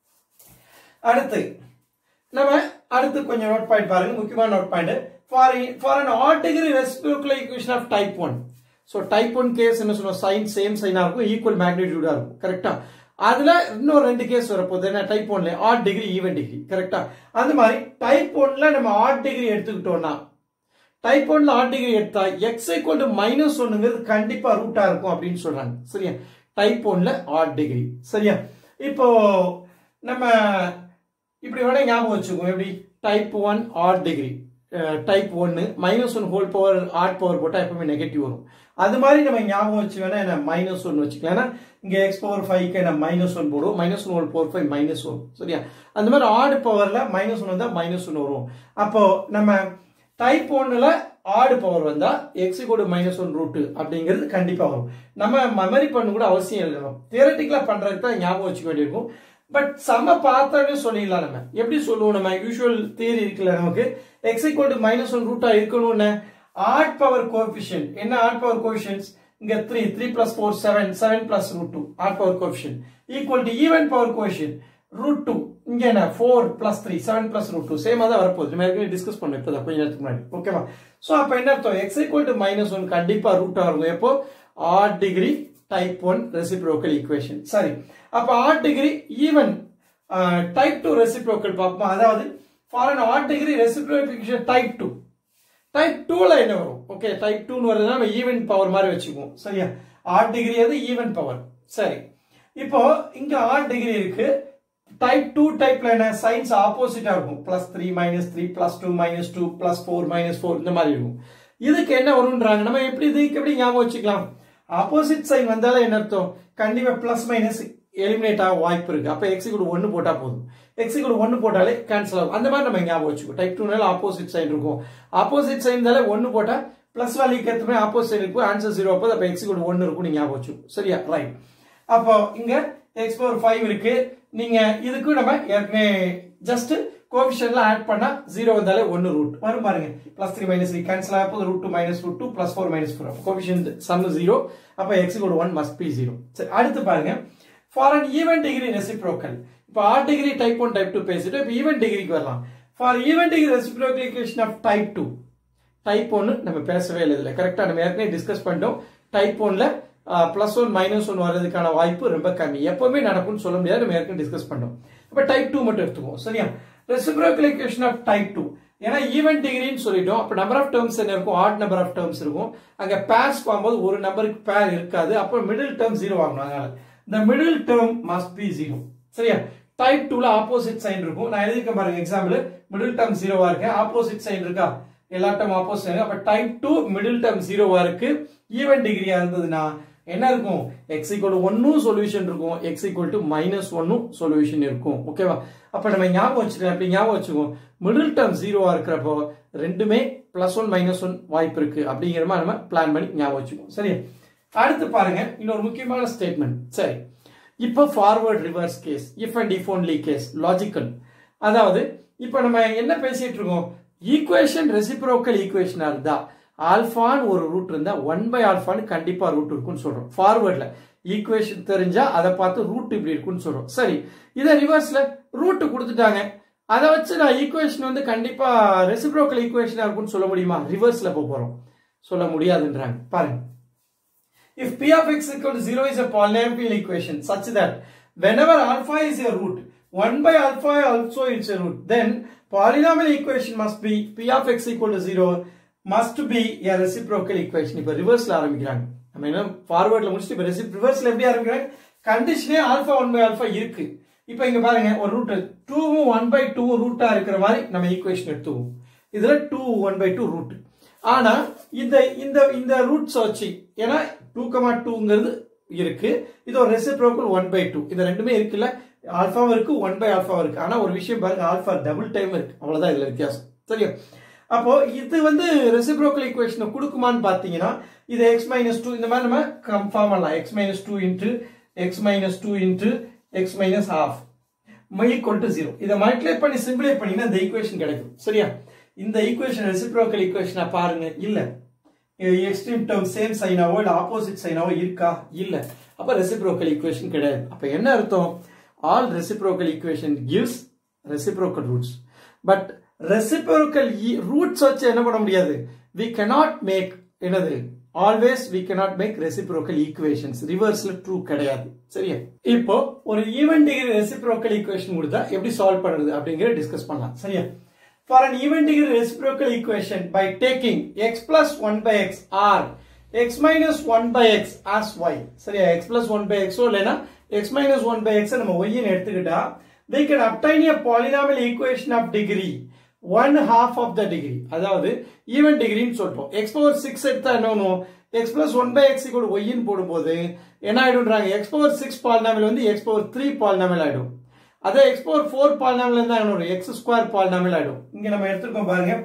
அடுத்து நம்ம அடுத்து கொஞ்சம் நோட் பாயிண்ட் பாருங்க முக்கியமான note point for for an odd degree reciprocal equation of type one so type one case என்ன சொல்லுவோம் சைன் சேம் சைனா இருக்கும் ஈக்குவல் மேக்னிடியூடா இருக்கும் கரெக்டா அதுல இன்னும் ரெண்டு கேஸ் வரப்போகுது என்ன டைப் ஒன்ல ஆட் டிகிரி ஈவன் டிகிரி கரெக்டா அந்த மாதிரி டைப் ஒன்ல நம்ம ஆட் டிகிரி எடுத்துக்கிட்டோம்னா டைப் ஒன்ல ஆட் டிகிரி எடுத்தா எக்ஸ் ஈக்குவல் டு மைனஸ் ஒன்னுங்கிறது கண்டிப்பா ரூட்டா இருக்கும் அப்படின்னு சொல்றாங்க சரியா டைப் ஒன்ல ஆட் டிகிரி சரியா இப்போ நம்ம இப்படி வேணா ஞாபகம் வச்சுக்கோங்க எப்படி type one odd degree type ஒன்னு minus one whole power odd power போட்டா எப்பவுமே நெகட்டிவ் வரும் அது மாதிரி நம்ம ஞாபகம் வச்சு வேணா என்ன மைனஸ் ஒன் வச்சுக்கலாம் ஏன்னா இங்க எக்ஸ் பவர் ஃபைவ்க்கு என்ன மைனஸ் ஒன் போடுவோம் minus one whole power five minus வரும் சரியா அந்த மாதிரி ஆட் பவர்ல மைனஸ் ஒன் வந்தா மைனஸ் ஒன் வரும் அப்போ நம்ம டைப் ஒன்னுல ஆடு பவர் வந்தா எக்ஸ் கூட மைனஸ் ஒன் ரூட் அப்படிங்கிறது கண்டிப்பா வரும் நம்ம மெமரி பண்ண கூட அவசியம் எழுதணும் தியரட்டிக்கலா பண்றதுக்கு தான் ஞாபகம் வச்சுக்க வேண்டியிருக்கும் பட் சம பார்த்தாலே சொல்லிடலாம் நம்ம எப்படி சொல்லுவோம் நம்ம யூஸ்வல் தியரி இருக்குல்ல நமக்கு x equal to minus one ரூட்டா இருக்கணும்னு ஆட் பவர் கோஎஃபிஷியன் என்ன ஆட் பவர் கோஎஃபிஷியன்ஸ் இங்க three three plus four seven seven plus root two odd power coefficient equal to even power coefficient root two இங்க என்ன four plus three seven plus root two சேமா தான் வரப்போகுது நம்ம ஏற்கனவே discuss பண்ணோம் இப்போ கொஞ்ச நேரத்துக்கு முன்னாடி ஓகேவா ஸோ அப்போ என்ன அர்த்தம் x equal to minus one கண்டிப்பா ரூட்டா இருக்கும் எப்போ odd degree type one reciprocal equation சரி அப்போ odd degree even type two reciprocal பார்ப்போம் அதாவது for an odd degree reciprocal equation type two type டூல என்ன வரும் ஓகே டைப் டூன்னு வருதுன்னா நம்ம ஈவன் பவர் மாதிரி வச்சுக்குவோம் சரியா ஆட் டிகிரி அது ஈவன் பவர் சரி இப்போ இங்க ஆட் டிகிரி இருக்கு டைப் டூ டைப்ல என்ன சைன்ஸ் ஆப்போசிட்டா இருக்கும் plus three minus three plus two minus two plus four minus four இந்த மாதிரி இருக்கும் இதுக்கு என்ன வரும்ன்றாங்க நம்ம எப்படி இதுக்கு எப்படி ஞாபகம் வச்சுக்கலாம் ஆப்போசிட் சைன் வந்தாலும் என்ன அர்த்தம் கண்டிப்பா பிளஸ் மைனஸ் எலிமினேட் ஆக வாய்ப்பு இருக்கு அப்ப எக்ஸ் கூட ஒன்னு போட்டா போதும் எக்ஸ் கூட ஒன்னு போட்டாலே கேன்சல் ஆகும் அந்த மாதிரி நம்ம ஞாபகம் வச்சுக்கோ டைப் டூனால ஆப்போசிட் சைன் இருக்கும் ஆப்போசிட் சைன் தால ஒன்னு போட்டா பிளஸ் வேல்யூக்கு ஏற்ற மாதிரி ஆப்போசிட் இருக்கும் ஆன்சர் ஜீரோ அப்போ அப்ப எக்ஸ் கூட ஒன்னு இருக்கும் நீங்க ஞாபகம் வச்சுக்கோ சரியா ரைட் அப்போ இங்க எக்ஸ் பவர் ஃபைவ் இருக்கு நீங்க இதுக்கு நம்ம ஏற்கனவே ஜஸ்ட் கோபிஷன்ல ஆட் பண்ணா ஜீரோ வந்தாலே ஒன்னு ரூட் வரும் பாருங்க plus three minus three cancel ஆகும் root two minus root two plus four minus four coefficient sum zero அப்ப எக்ஸ் கூட ஒன் மஸ்ட் பி ஜீரோ சரி அடுத்து பாருங்க for an even degree reciprocal இப்போ or degree type one type two பேசிட்டு இப்போ even டிகிரிக்கு வரலாம் for even degree reciprocal equation of type two type ஒன்னு நம்ம பேசவே இல்லை இதில் கரெக்டாக நம்ம ஏற்கனவே டிஸ்கஸ் பண்ணிட்டோம் டைப் ஒன்ல பிளஸ் ஒன் மைனஸ் ஒன் வர்றதுக்கான வாய்ப்பு ரொம்ப கம்மி எப்பவுமே நடக்கும்னு சொல்ல முடியாது நம்ம ஏற்கனவே டிஸ்கஸ் பண்ணோம் இப்போ டைப் டூ மட்டும் எடுத்துக்குவோம் சரியா reciprocal equation of type two ஏன்னா ஈவன் டிகிரின்னு சொல்லிட்டோம் அப்போ நம்பர் ஆஃப் டேர்ம்ஸ் என்ன இருக்கும் ஆட் நம்பர் ஆஃப் டேர்ம்ஸ் இருக்கும் அங்கே பேர்ஸ் போகும்போது ஒரு நம்பருக்கு பேர் இருக்காது அப்போ மிடில் டேர்ம் ஜீரோ ஆகணும் அதனால இந்த middle term must be zero சரியா டைப் டூல ஆப்போசிட் சைன் இருக்கும் நான் எழுதிருக்கேன் பாருங்க எக்ஸாம்பிள் மிடில் டேர்ம் ஜீரோவா இருக்கு ஆப்போசிட் சைன் இருக்கா எல்லா டேர்ம் ஆப்போசிட் அப்ப டைப் டூ மிடில் டேர்ம் ஜீரோவா இருக்கு ஈவன் டிகிரியா இருந்ததுன்னா என்ன இருக்கும் எக்ஸ் ஈக்குவல் ஒன்னும் சொல்யூஷன் இருக்கும் எக்ஸ் ஈக்குவல் டு மைனஸ் ஒன்னும் சொல்யூஷன் இருக்கும் ஓகேவா அப்ப நம்ம ஞாபகம் வச்சுக்கலாம் அப்படி ஞாபகம் வச்சுக்கோம் மிடில் டேர்ம் ஜீரோவா இருக்கிறப்போ ரெண்டுமே பிளஸ் ஒன் மைனஸ் ஒன் வாய்ப்பு இருக்கு அப்படிங்கிற மாதிரி நம்ம பிளான் பண்ணி ஞாபகம் வச்சுக்கோம் சரியா அடுத்து பாருங்க இன்னொரு முக்கியமான ஸ்டேட்மெண்ட் சரி இப்போ forward reverse case if and if only case logical அதாவது இப்போ நம்ம என்ன பேசிட்டு இருக்கோம் ஈக்குவேஷன் ரெசிப்ரோக்கல் ஈக்குவேஷனா இருந்தா ஆல்பான்னு ஒரு ரூட் இருந்தா ஒன் பை ஆல்பான்னு கண்டிப்பா ரூட் இருக்கும்னு சொல்றோம் ஃபார்வர்ட்ல ஈக்குவேஷன் தெரிஞ்சா அதை பார்த்து ரூட் இப்படி இருக்கும்னு சொல்றோம் சரி இதை ரிவர்ஸ்ல ரூட் கொடுத்துட்டாங்க அதை வச்சு நான் ஈக்குவேஷன் வந்து கண்டிப்பா ரெசிப்ரோக்கல் ஈக்குவேஷனா இருக்கும்னு சொல்ல முடியுமா ரிவர்ஸ்ல போக போறோம் சொல்ல முடியாதுன்றாங்க பாருங்க If p of x equal to 0 is a polynomial equation such that whenever alpha is a root, 1 by alpha also is a root, then polynomial equation must be p of x equal to 0 must be a reciprocal equation. இப்போ ரிவர்ஸ்ல ஆரம்பிக்கிறாங்க நம்ம என்ன ஃபார்வர்ட்ல முடிச்சுட்டு இப்போ ரெசிப் ரிவர்ஸ்ல எப்படி ஆரம்பிக்கிறாங்க கண்டிஷனே ஆல்பா ஒன் பை ஆல்பா இருக்கு இப்போ இங்க பாருங்க ஒரு ரூட் டூவும் ஒன் பை டூவும் ரூட்டா இருக்கிற மாதிரி நம்ம ஈக்குவேஷன் எடுத்துவோம் இதுல two one by two root ஆனா இந்த இந்த இந்த ரூட்ஸ் வச்சு ஏன்னா டூ கமா டூங்கிறது இருக்கு இது ஒரு ரெசிப்ரோக்கல் ஒன் பை டூ இது ரெண்டுமே இருக்குல்ல ஆல்பாவும் இருக்கு ஒன் பை ஆல்பாவும் இருக்கு ஆனா ஒரு விஷயம் பாருங்க ஆல்பா டபுள் டைம் இருக்கு அவ்வளவுதான் இதுல வித்தியாசம் சரியா அப்போ இது வந்து ரெசிப்ரோக்கல் ஈக்குவேஷனை கொடுக்குமான்னு பாத்தீங்கன்னா இது எக்ஸ் மைனஸ் டூ இந்த மாதிரி நம்ம கன்ஃபார்ம் பண்ணலாம் x minus two into x minus two into x minus half equal to zero இதை மல்டிப்ளை பண்ணி சிம்பிளை பண்ணீங்கன்னா இந்த ஈக்குவேஷன் கிடைக்கும் சரியா இந்த ஈக்குவேஷன் ரெசிப்ரோக்கல் ஈக்குவேஷனை பாருங்க இல்ல எக்ஸ்ட்ரீம் டேர்ம் சேம் சைனாவோ இல்ல ஆப்போசிட் சைனாவோ இருக்கா இல்ல அப்ப ரெசிப்ரோக்கல் ஈக்குவேஷன் கிடையாது அப்ப என்ன அர்த்தம் all reciprocal equation gives reciprocal roots but reciprocal roots வச்சு என்ன பண்ண முடியாது வி cannot மேக் என்னது always we cannot make reciprocal equations ரிவர்ஸ்ல ட்ரூ கிடையாது சரியா இப்போ ஒரு ஈவன் டிகிரி ரெசிப்ரோக்கல் ஈக்குவேஷன் கொடுத்தா எப்படி சால்வ் பண்றது அப்படிங்கிற டிஸ்கஸ் பண்ணலாம் சரியா for an even degree reciprocal equation by taking x plus 1 by x or x minus 1 by x as y சரியா x plus 1 by x ஓ இல்லைனா x minus 1 by x நம்ம y ன்னு எடுத்துக்கிட்டா they can obtain a polynomial equation of degree one half of the degree அதாவது even degree ன்னு சொல்றோம் x power 6 எடுத்தா என்ன பண்ணுவோம் x plus 1 by x equal y ன்னு போடும்போது என்ன ஆயிடும்ன்றாங்க x power 6 polynomial வந்து x power 3 polynomial ஆயிடும் அதே எக்ஸ் பவர் ஃபோர் பாலினாமில் இருந்தா என்ன எக்ஸ் ஸ்கொயர் பாலினாமில் ஆயிடும் இங்க நம்ம எடுத்துருக்கோம் பாருங்க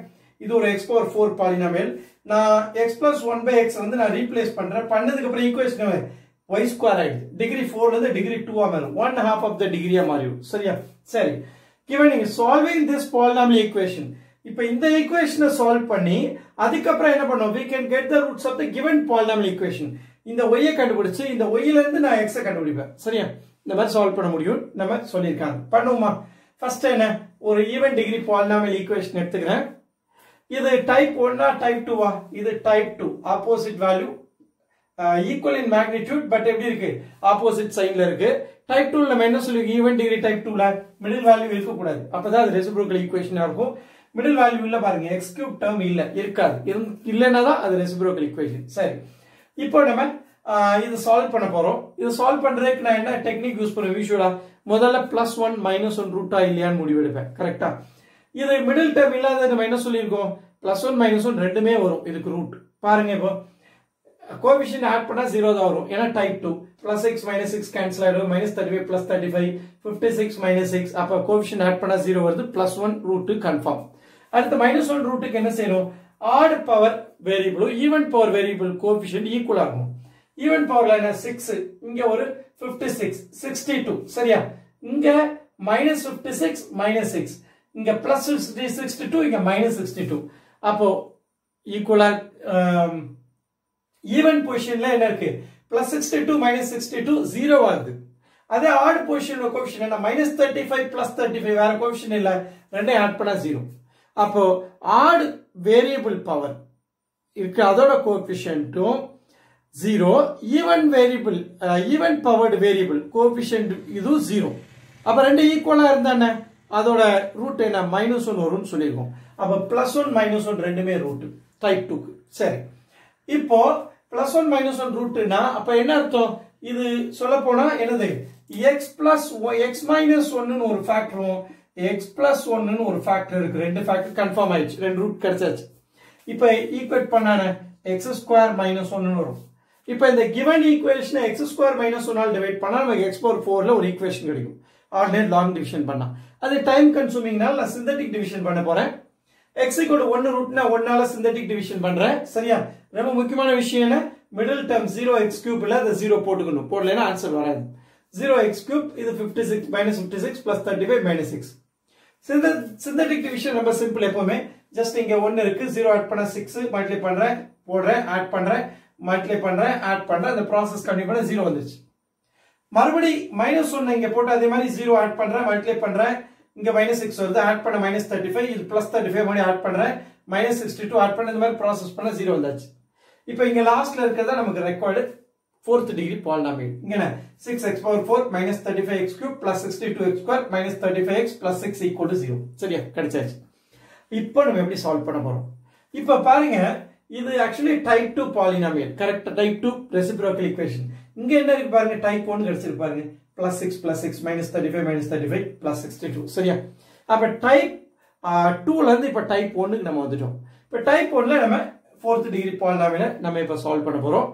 இது ஒரு எக்ஸ் பவர் ஃபோர் பாலினாமியல் நான் x plus one by x வந்து நான் ரீப்ளேஸ் பண்றேன் பண்ணதுக்கு அப்புறம் ஈக்குவேஷன் ஒய் ஸ்கொயர் ஆயிடுது டிகிரி ஃபோர்ல இருந்து டிகிரி டூவா மாறும் ஒன் ஹாஃப் ஆஃப் த டிகிரியா மாறிடும் சரியா சரி given நீங்க சால்விங் திஸ் polynomial equation இப்போ இந்த ஈக்குவேஷனை சால்வ் பண்ணி அதுக்கப்புறம் என்ன பண்ணுவோம் we can get the roots of the given polynomial equation இந்த ஒய்யை கண்டுபிடிச்சு இந்த ஒய்யில இருந்து நான் எக்ஸை கண்டுபிடிப்பேன் சரியா இந்த மாதிரி சால்வ் பண்ண முடியும் நம்ம சொல்லியிருக்காங்க பண்ணுவோமா ஃபர்ஸ்ட் என்ன ஒரு ஈவன் டிகிரி பாலினாமியல் ஈக்குவேஷன் எடுத்துக்கிறேன் இது டைப் ஒன்னா டைப் டூவா இது type two opposite value equal in magnitude but எப்படி இருக்கு ஆப்போசிட் சைன்ல இருக்கு டைப் டூல நம்ம என்ன சொல்லுவோம் ஈவன் டிகிரி டைப் டூல மிடில் வேல்யூ இருக்கக்கூடாது அப்பதான் அது ரெசிப்ரோக்கல் ஈக்குவேஷனா இருக்கும் மிடில் வேல்யூ இல்ல பாருங்க எக்ஸ் கியூப் டேர்ம் இல்ல இருக்காது இருந்து- இல்லைன்னா தான் அது ரெசிப்ரோக்கல் ஈக்குவேஷன் சரி இப்போ நம்ம ஆஹ், இது சால்வ் பண்ண போறோம் இது சால்வ் பண்றதுக்கு நான் என்ன டெக்னிக் யூஸ் பண்ணுவேன் யூஸ்வலா முதல்ல பிளஸ் ஒன் மைனஸ் ஒன் ரூட்டா இல்லையான்னு முடிவெடுப்பேன் கரெக்டா இது மிடில் டேர்ம் இல்லாத நம்ம என்ன சொல்லியிருக்கோம் பிளஸ் ஒன் மைனஸ் ஒன் ரெண்டுமே வரும் இதுக்கு ரூட் பாருங்க இப்போ கோவிஷன் ஆட் பண்ணா ஜீரோ தான் வரும் ஏன்னா type two plus six minus six cancel ஆயிடும் minus thirty five plus thirty five fifty six minus six அப்போ கோவிஷன் ஆட் பண்ணா ஜீரோ வருது பிளஸ் ஒன் ரூட்டு கன்ஃபார்ம் அடுத்து மைனஸ் ஒன் ரூட்டுக்கு என்ன செய்யணும் ஆட் பவர் வேரியபிளும் even power variable coefficient equal ஆகும் ஈவன் பவர்ல என்ன சிக்ஸ் இங்க ஒரு பிப்டி சிக்ஸ் சிக்ஸ்டி டூ சரியா இங்க minus fifty six minus six இங்க பிளஸ் சிக்ஸ்டி டூ இங்க மைனஸ் சிக்ஸ்டி டூ அப்போ ஈக்குவலா ஈவன் பொசிஷன்ல என்ன இருக்கு plus sixty two minus sixty two zero ஆகுது அதே ஆட் பொசிஷன் கோபிஷன் என்ன minus thirty five plus thirty five வேற கோபிஷன் இல்ல ரெண்டையும் ஆட் பண்ணா ஜீரோ அப்போ ஆட் வேரியபிள் பவர் இருக்கு அதோட கோபிஷன்ட்டும் zero even variable even powered variable coefficient இதுவும் ஜீரோ அப்ப ரெண்டு ஈக்குவலா இருந்தானே அதோட ரூட் என்ன மைனஸ் ஒன் வரும்னு சொல்லியிருக்கோம் அப்ப பிளஸ் ஒன் மைனஸ் ஒன் ரெண்டுமே ரூட் டைப் டூக்கு சரி இப்போ பிளஸ் ஒன் மைனஸ் ஒன் ரூட்னா அப்ப என்ன அர்த்தம் இது சொல்ல போனா என்னது எக்ஸ் பிளஸ் எக்ஸ் மைனஸ் ஒன்னு ஒரு ஃபேக்டரும் எக்ஸ் பிளஸ் ஒன்னு ஒரு ஃபேக்டர் இருக்கு ரெண்டு ஃபேக்டர் கன்ஃபார்ம் ஆயிடுச்சு ரெண்டு ரூட் கிடைச்சாச்சு இப்போ ஈக்குவேட் பண்ணான எக்ஸ் ஸ்கொயர் மைனஸ் ஒன்னு வரும் இப்போ இந்த கிவன் ஈக்குவேஷனை எக்ஸ் ஸ்கொயர் மைனஸ் ஒன்னால் டிவைட் பண்ணா நமக்கு எக்ஸ் பவர் ஃபோர்ல ஒரு ஈக்குவேஷன் கிடைக்கும் ஆர்டினரி லாங் டிவிஷன் பண்ணா அது டைம் கன்சூமிங்னால நான் சிந்தட்டிக் டிவிஷன் பண்ண போறேன் எக்ஸ் கூட ஒன்னு ரூட்னா ஒன்னால சிந்தட்டிக் டிவிஷன் பண்றேன் சரியா ரொம்ப முக்கியமான விஷயம் என்ன மிடில் டேர்ம் ஜீரோ எக்ஸ் கியூப்ல அந்த ஜீரோ போட்டுக்கணும் போடலைன்னா ஆன்சர் வராது ஜீரோ எக்ஸ் கியூப் இது fifty six minus fifty six plus thirty five minus six synthetic division ரொம்ப சிம்பிள் எப்பவுமே ஜஸ்ட் இங்க ஒன்னு இருக்கு ஜீரோ ஆட் பண்ண சிக்ஸ் மல்டிப்ளை பண்றேன் போடுறேன் ஆட் பண்றேன் மல்டிப்ளை பண்றேன் ஆட் பண்றேன் இந்த ப்ராசஸ் கண்டினியூ பண்ண ஜீரோ வந்துருச்சு மறுபடி மைனஸ் ஒன்னு இங்க போட்டு அதே மாதிரி ஜீரோ ஆட் பண்றேன் மல்டிப்ளை பண்றேன் இங்க மைனஸ் சிக்ஸ் வருது ஆட் பண்ண மைனஸ் தேர்ட்டி ஃபைவ் இது பிளஸ் தேர்ட்டி ஃபைவ் மறுபடியும் ஆட் பண்றேன் மைனஸ் சிக்ஸ்டி டூ ஆட் பண்ண இந்த மாதிரி ப்ராசஸ் பண்ண ஜீரோ வந்தாச்சு இப்போ இங்க லாஸ்ட்ல இருக்கிறதா நமக்கு ரெக்கார்டு fourth degree polynomial இங்க என்ன 6x power 4 minus 35x cube plus 62x square minus 35x plus 6 equal to 0 சரியா கிடைச்சாச்சு இப்போ நம்ம எப்படி சால்வ் பண்ண போறோம் இப்போ பாருங்க இது actually type two polynomial correct type two reciprocal equation இங்க என்ன இருக்கு பாருங்க டைப் ஒன் கிடைச்சிருக்கு பாருங்க plus six plus six minus thirty five minus thirty five plus sixty two சரியா அப்ப டைப் டூல இருந்து இப்ப டைப் ஒன்னுக்கு நம்ம வந்துட்டோம் இப்ப டைப் ஒன்ல நம்ம ஃபோர்த் டிகிரி பாலினாமியல நம்ம இப்ப சால்வ் பண்ண போறோம்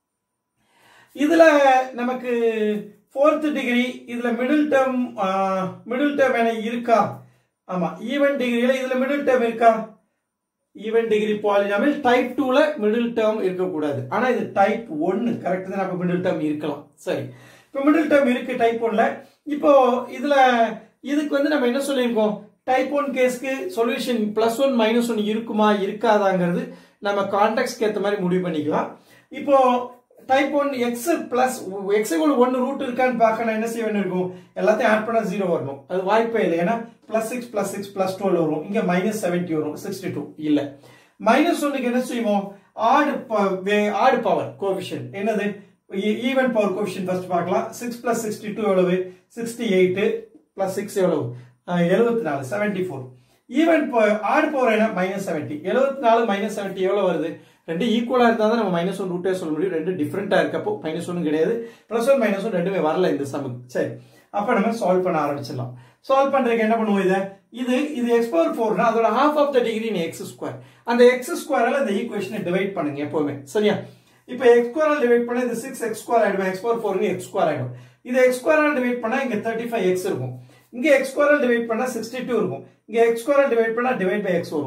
இதுல நமக்கு ஃபோர்த் டிகிரி இதுல மிடில் டேர்ம் மிடில் டேர்ம் என்ன இருக்கா ஆமா ஈவன் டிகிரியில இதுல மிடில் டேர்ம் இருக்கா ஈவன் டிகிரி பாலினாமில் டைப் டூல மிடில் டேர்ம் இருக்கக்கூடாது ஆனா இது டைப் ஒன்னு கரெக்ட் தான் அப்ப மிடில் டேர்ம் இருக்கலாம் சரி இப்போ மிடில் டேர்ம் இருக்கு டைப் ஒன்ல இப்போ இதுல இதுக்கு வந்து நம்ம என்ன சொல்லியிருக்கோம் டைப் ஒன் கேஸ்க்கு solution plus one minus one இருக்குமா இருக்காதாங்கிறது நம்ம கான்டெக்ட்க்கு ஏற்ற மாதிரி முடிவு பண்ணிக்கலாம் இப்போ type one x plus x ஒன்னு ரூட் இருக்கான்னு பார்க்க நான் என்ன செய்ய வேண்டியிருக்கும் எல்லாத்தையும் ஆட் பண்ணா ஜீரோ வரணும் அது வாய்ப்பே இல்லை ஏன்னா plus six plus six plus twelve வரும் இங்க மைனஸ் செவன்டி வரும் சிக்ஸ்டி டூ இல்ல மைனஸ் ஒன்னுக்கு என்ன செய்வோம் ஆடு ஆடு பவர் கோவிஷன் என்னது ஈவன் பவர் கோவிஷன் ஃபர்ஸ்ட் பார்க்கலாம் சிக்ஸ் பிளஸ் சிக்ஸ்டி டூ எவ்வளவு சிக்ஸ்டி எயிட் பிளஸ் சிக்ஸ் எவ்வளவு எழுபத்தி நாலு seventy four even odd power என்ன மைனஸ் செவன்டி எழுபத்தி நாலு மைனஸ் செவன்டி எவ்வளவு வருது ரெண்டு ஈக்குவலா இருந்தா தான் நம்ம மைனஸ் ஒன் ரூட்டே சொல்ல முடியும் ரெண்டு டிஃப்ரெண்டா இருக்கப்போ மைனஸ் ஒன் கிடையாது பிளஸ் ஒன் மைனஸ் ஒன் ரெண்டுமே வரல இந்த சமுக்கு சரி அப்ப நம்ம சால்வ் பண்ண ஆரம்பிச்சிடலாம் சால்வ் பண்றதுக்கு என்ன பண்ணுவோம் இதை இது இது எக்ஸ் பவர் ஃபோர்னா அதோட half of the degree x square அந்த எக்ஸ் ஸ்கொயரால இந்த ஈக்குவேஷனை டிவைட் பண்ணுங்க எப்பவுமே சரியா இப்போ எக்ஸ் ஸ்கொயரால் டிவைட் பண்ணா இது சிக்ஸ் எக்ஸ் ஸ்கொயர் ஆயிடும் x power four x square ஆயிடும் இது எக்ஸ் ஸ்கொயரால் டிவைட் பண்ணா இங்க தேர்ட்டி ஃபைவ் எக்ஸ் இருக்கும் இங்க எக்ஸ் ஸ்கொயரால் டிவைட் பண்ணா சிக்ஸ்டி டூ இருக்கும் இங்க எக்ஸ் ஸ்கொயரால் டிவைட் பண்ணா டிவைட் பை எக்ஸ் வரும்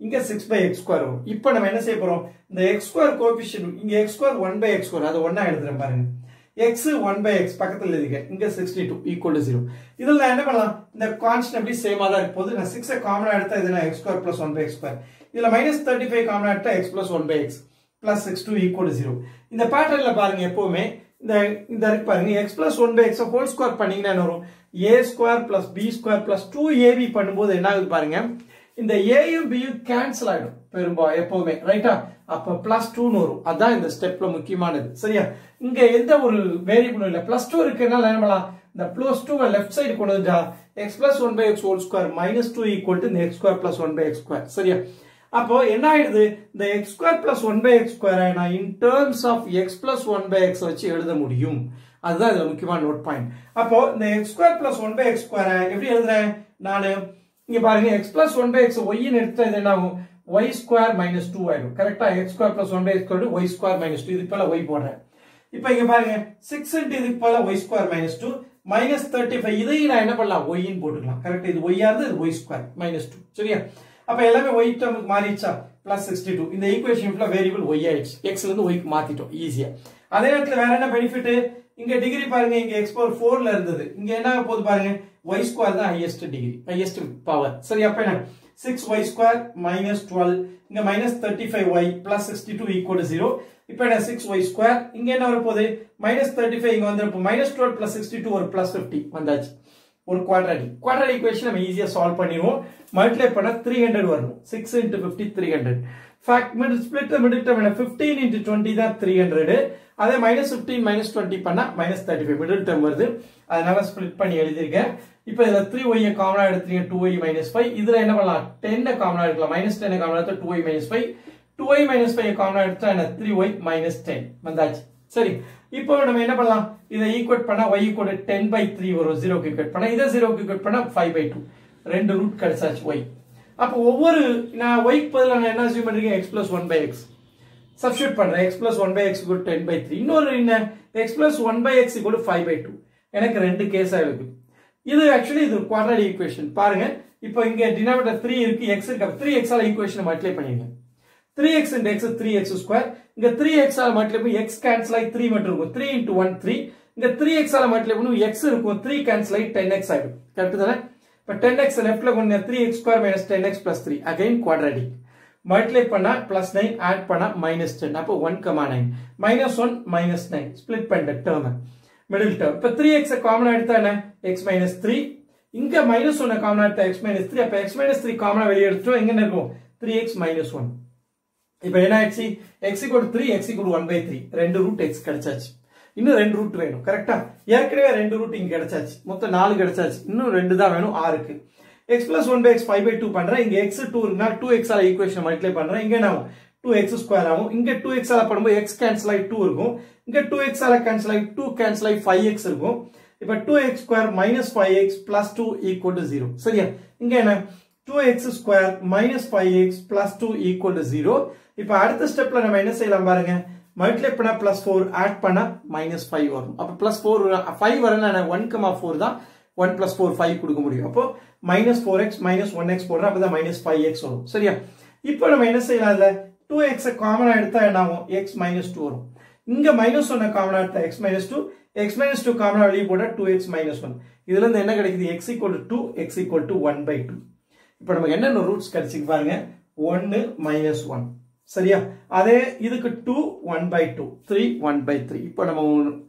இங்க சிக்ஸ் பை எக்ஸ் ஸ்கொயர் வரும் இப்போ நம்ம என்ன செய்ய போறோம் இந்த எக்ஸ் ஸ்கொயர் கோபிஷன் இங்க x square one by X square அது ஒன்னா எழுதுறேன் பாருங்க எக்ஸ் ஒன் பை எக்ஸ் பக்கத்தில் எழுதிக்க இங்க sixty two equal to zero இதில் நான் என்ன பண்ணலாம் இந்த கான்ஸ்டன்ட் எப்படி சேமா தான் இருக்கும் போது நான் சிக்ஸை காமனா எடுத்தா இது நான் x square plus one by X square இதுல மைனஸ் தேர்ட்டி ஃபைவ் காமனா எடுத்தா x plus one by x plus six two equal to zero இந்த பேட்டர்ல பாருங்க எப்பவுமே இந்த இந்த இருக்கு பாருங்க x plus one by x whole square பண்ணீங்கன்னா என்ன வரும் a square plus b square plus two ab பண்ணும்போது என்ன ஆகுது பாருங்க இந்த ஏயும் பியும் கேன்சல் ஆயிடும் பெரும்பா எப்பவுமே ரைட்டா அப்ப பிளஸ் டூன்னு வரும் அதான் இந்த ஸ்டெப்ல முக்கியமானது சரியா இங்க எந்த ஒரு வேரியபிளும் இல்ல பிளஸ் டூ இருக்குனால என்ன பண்ணலாம் இந்த பிளஸ் டூ லெஃப்ட் சைடு கொண்டு வந்துட்டா x plus one by x whole square minus two equal to இந்த X square plus one by X square சரியா அப்போ என்ன ஆயிடுது இந்த X square plus one by X ஸ்கொயர் நான் in terms of x plus one by x வச்சு எழுத முடியும் அதுதான் இதுல முக்கியமான நோட் பாயிண்ட் அப்போ இந்த X square plus one by X square எப்படி எழுதுறேன் நான் இங்க பாருங்க x plus one by x ஒய்ன்னு எடுத்தா இது என்ன ஆகும் ஒய் ஸ்கொயர் மைனஸ் டூ ஆயிடும் கரெக்டா x square plus one by X square y square minus two இதுக்கு போல ஒய் போடுறேன் இப்போ இங்க பாருங்க சிக்ஸ் இன்ட்டு இதுக்கு போல y square minus two minus thirty five இதையும் நான் என்ன பண்ணலாம் ஒய்ன்னு போட்டுக்கலாம் கரெக்ட் இது ஒய்யா இருந்து இது ஒய் ஸ்கொயர் மைனஸ் டூ சரியா அப்ப எல்லாமே ஒய் டேர்முக்கு மாறிடுச்சா பிளஸ் சிக்ஸ்டி டூ இந்த ஈக்குவேஷன் ஃபுல்லா வேரியபிள் ஒய் ஆயிடுச்சு எக்ஸ்ல இருந்து ஒய்க்கு மாத்திட்டோம் ஈஸியா அதே நேரத்தில் வேற என்ன பெனிஃபிட் இங்க டிகிரி பாருங்க இங்க எக்ஸ் பவர் ஃபோர்ல இருந்தது இங்க என்ன ஆக போகுது பாருங்க ஒய் ஸ்கொயர் தான் ஹையஸ்ட் டிகிரி ஹையஸ்ட் பவர் சரி அப்ப என்ன six y square minus twelve இங்க minus thirty five y plus sixty two equal zero இப்போ என்ன சிக்ஸ் ஒய் ஸ்கொயர் இங்க என்ன வரப்போகுது மைனஸ் தேர்ட்டி ஃபைவ் இங்க வந்து minus twelve plus sixty two ஒரு பிளஸ் ஃபிஃப்டி வந்தாச்சு ஒரு குவாட்ராடி குவாட்ராடி ஈக்குவேஷன் நம்ம ஈஸியா சால்வ் பண்ணிடுவோம் மல்டிப்ளை பண்ணா த்ரீ ஹண்ட்ரட் வரணும் six into fifty three hundred fact middle split middle term என்ன ஃபிஃப்டீன் இன்ட்டு டுவெண்ட்டி தான் த்ரீ ஹண்ட்ரட் அதே மைனஸ் ஃபிஃப்டீன் மைனஸ் டுவெண்ட்டி பண்ணா minus thirty five middle term வருது அதனால ஸ்பிளிட் பண்ணி எழுதியிருக்கேன் இப்போ இதுல த்ரீ ஒய்யை காமனா எடுத்தீங்க டூ ஒய் மைனஸ் ஃபைவ் இதுல என்ன பண்ணலாம் டென்னை காமனா எடுக்கலாம் மைனஸ் டென்னை காமனா எடுத்தா two y minus five two y minus five காமனா எடுத்தா என்ன த்ரீ ஒய் மைனஸ் டென் வந்தாச்சு சரி இப்போ நம்ம என்ன பண்ணலாம் இதை ஈக்குவேட் பண்ணா y equal ten by three வரும் ஜீரோக்கு ஈக்குவேட் பண்ணா இதை ஜீரோக்கு ஈக்குவேட் பண்ணா ஃபைவ் பை டூ ரெண்டு ரூட் கிடைச்சாச்சு y அப்போ ஒவ்வொரு நான் ஒய்க்கு பதிலாக நான் என்ன அசியூம் பண்ணிருக்கேன் x plus one by x substitute பண்றேன் x plus one by x கூட டென் பை த்ரீ இன்னொரு என்ன x plus one by x கூட ஃபைவ் பை டூ எனக்கு ரெண்டு கேஸா இருக்கு இது ஆக்சுவலி இது குவாட்ரடி ஈக்குவேஷன் பாருங்க இப்போ இங்க டினாமினேட்டர் த்ரீ இருக்கு எக்ஸ் இருக்கு த்ரீ எக்ஸால ஈக்குவேஷன் மல்டிப்ளை பண்ணிருங்க three x into x three x square இங்க த்ரீ எக்ஸால மல்டிப்ளை பண்ணி எக்ஸ் கேன்சல் ஆகி த்ரீ மட்டும் இருக்கும் த்ரீ இன்டூ ஒன் த்ரீ இங்க த்ரீ எக்ஸால மல்டிப்ளை பண்ணி எக்ஸ் இருக்கும் த்ரீ கேன்சல் ஆகி டென் எக்ஸ் ஆயிடும் கரெக்ட் தானே இப்போ டென் எக்ஸ் லெஃப்ட்ல கொண்டு three x square minus ten x plus three again quadratic multiply பண்ணா பிளஸ் நைன் ஆட் பண்ணா மைனஸ் டென் அப்போ one comma nine minus one minus nine split பண்ணிட்ட டேர்ம் மிடில் டேர்ம் இப்போ த்ரீ எக்ஸ் காமனா எடுத்தா என்ன எக்ஸ் மைனஸ் த்ரீ இங்க minus one காமனா எடுத்தா எக்ஸ் மைனஸ் த்ரீ அப்போ எக்ஸ் மைனஸ் த்ரீ காமனா வெளியே எடுத்துட்டோம் எங்க இருக்கும் த்ரீ எக்ஸ் மைனஸ் ஒன் இப்போ என்ன ஆயிடுச்சு x equal three x equal one by three ரெண்டு ரூட் எக்ஸ் கிடைச்சாச்சு இன்னும் ரெண்டு ரூட் வேணும் கரெக்டா ஏற்கனவே ரெண்டு ரூட் இங்க கிடைச்சாச்சு மொத்தம் நாலு கிடைச்சாச்சு இன்னும் ரெண்டு தான் வேணும் ஆறுக்கு x plus one by x five by two பண்றேன் இங்க எக்ஸ் டூ இருக்குன்னா டூ எக்ஸ் ஆல ஈக்குவேஷன் மல்டிப்ளை பண்றேன் இங்க என்ன டூ எக்ஸ் ஸ்கொயர் ஆகும் இங்க டூ எக்ஸ் ஆல பண்ணும்போது எக்ஸ் கேன்சல் ஆகி டூ இருக்கும் இங்க டூ எக்ஸ் ஆல கேன்சல் ஆகி டூ கேன்சல் ஆகி ஃபைவ் எக்ஸ் இருக்கும் இப்ப two x square minus five x plus two equal to zero சரியா இங்க என்ன two x square minus five x plus two equal to zero இப்ப அடுத்த ஸ்டெப்ல நம்ம என்ன செய்யலாம் பாருங்க மல்டிப்ளை பண்ணா பிளஸ் ஃபோர் ஆட் பண்ணா மைனஸ் ஃபைவ் வரும் அப்ப பிளஸ் ஃபோர் ஃபைவ் வரணும் ஒன் கமா ஃபோர் தான் ஒன் பிளஸ் ஃபோர் ஃபைவ் கொடுக்க முடியும் அப்போ minus four x minus one x போடுறோம் அப்பதான் மைனஸ் ஃபைவ் எக்ஸ் வரும் சரியா இப்போ நம்ம என்ன செய்யலாம் இதுல டூ எக்ஸ் காமனா எடுத்தா என்ன ஆகும் எக்ஸ் மைனஸ் டூ வரும் இங்க மைனஸ் ஒன்னை காமனா எடுத்தா x minus two x minus two காமனா வெளியே போட்டா டூ எக்ஸ் மைனஸ் ஒன் இதுல இருந்து என்ன கிடைக்குது x equal to two x equal to one by two இப்போ நமக்கு என்னென்ன ரூட்ஸ் கிடைச்சிக்கு பாருங்க ஒன்னு மைனஸ் ஒன் சரியா அதே இதுக்கு two one by two three one by three இப்போ நம்ம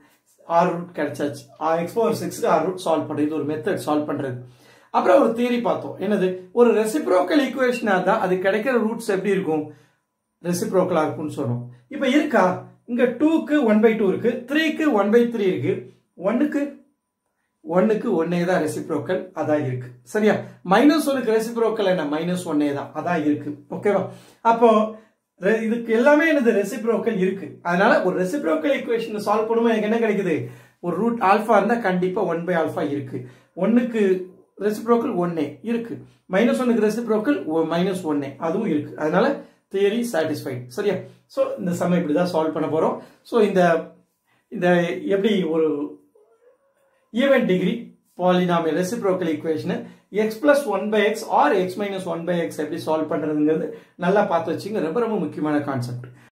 ஆறு ரூட் கிடைச்சாச்சு எக்ஸ் பவர் சிக்ஸ்க்கு ஆறு ரூட் சால்வ் பண்றது இது ஒரு மெத்தட் சால்வ் பண்றது அப்புறம் ஒரு தியரி பார்த்தோம் என்னது ஒரு ரெசிப்ரோக்கல் ஈக்குவேஷனா தான் அது கிடைக்கிற ரூட்ஸ் எப்படி இருக்கும் ரெசிப்ரோக்கலா இருக்கும்னு சொன்னோம் இப்போ இருக்கா இங்க டூக்கு ஒன் பை டூ இருக்கு த்ரீக்கு ஒன் பை த்ரீ இருக்கு ஒன்னுக்கு ஒன்னுக்கு ஒன்னே தான் ரெசிப்ரோக்கல் அதான் இருக்கு சரியா மைனஸ் ஒன்னுக்கு ரெசிப்ரோக்கல் என்ன மைனஸ் ஒன்னே தான் அதான் இருக்கு ஓகேவா அப்போ இதுக்கு எல்லாமே என்னது ரெசிப்ரோக்கல் இருக்கு அதனால ஒரு ரெசிப்ரோக்கல் ஈக்குவேஷன் சால்வ் பண்ணும்போது எனக்கு என்ன கிடைக்குது ஒரு ரூட் ஆல்ஃபா இருந்தா கண்டிப்பா ஒன் பை ஆல்ஃபா இருக்கு ஒன்னுக்கு ரெசிப்ரோக்கல் ஒன்னே இருக்கு மைனஸ் ஒன்னுக்கு ரெசிப்ரோக்கல் மைனஸ் ஒன்னே அதுவும் இருக்கு அதனால தியரி சாட்டிஸ்ஃபைட் சரியா ஸோ இந்த சம் இப்படி தான் சால்வ் பண்ண போறோம் ஸோ இந்த இந்த எப்படி ஒரு even degree polynomial reciprocal equation x plus one by x or x minus one by x எப்படி சால்வ் பண்றதுங்கிறது நல்லா பார்த்து வச்சுங்க ரொம்ப ரொம்ப முக்கியமான கான்செப்ட்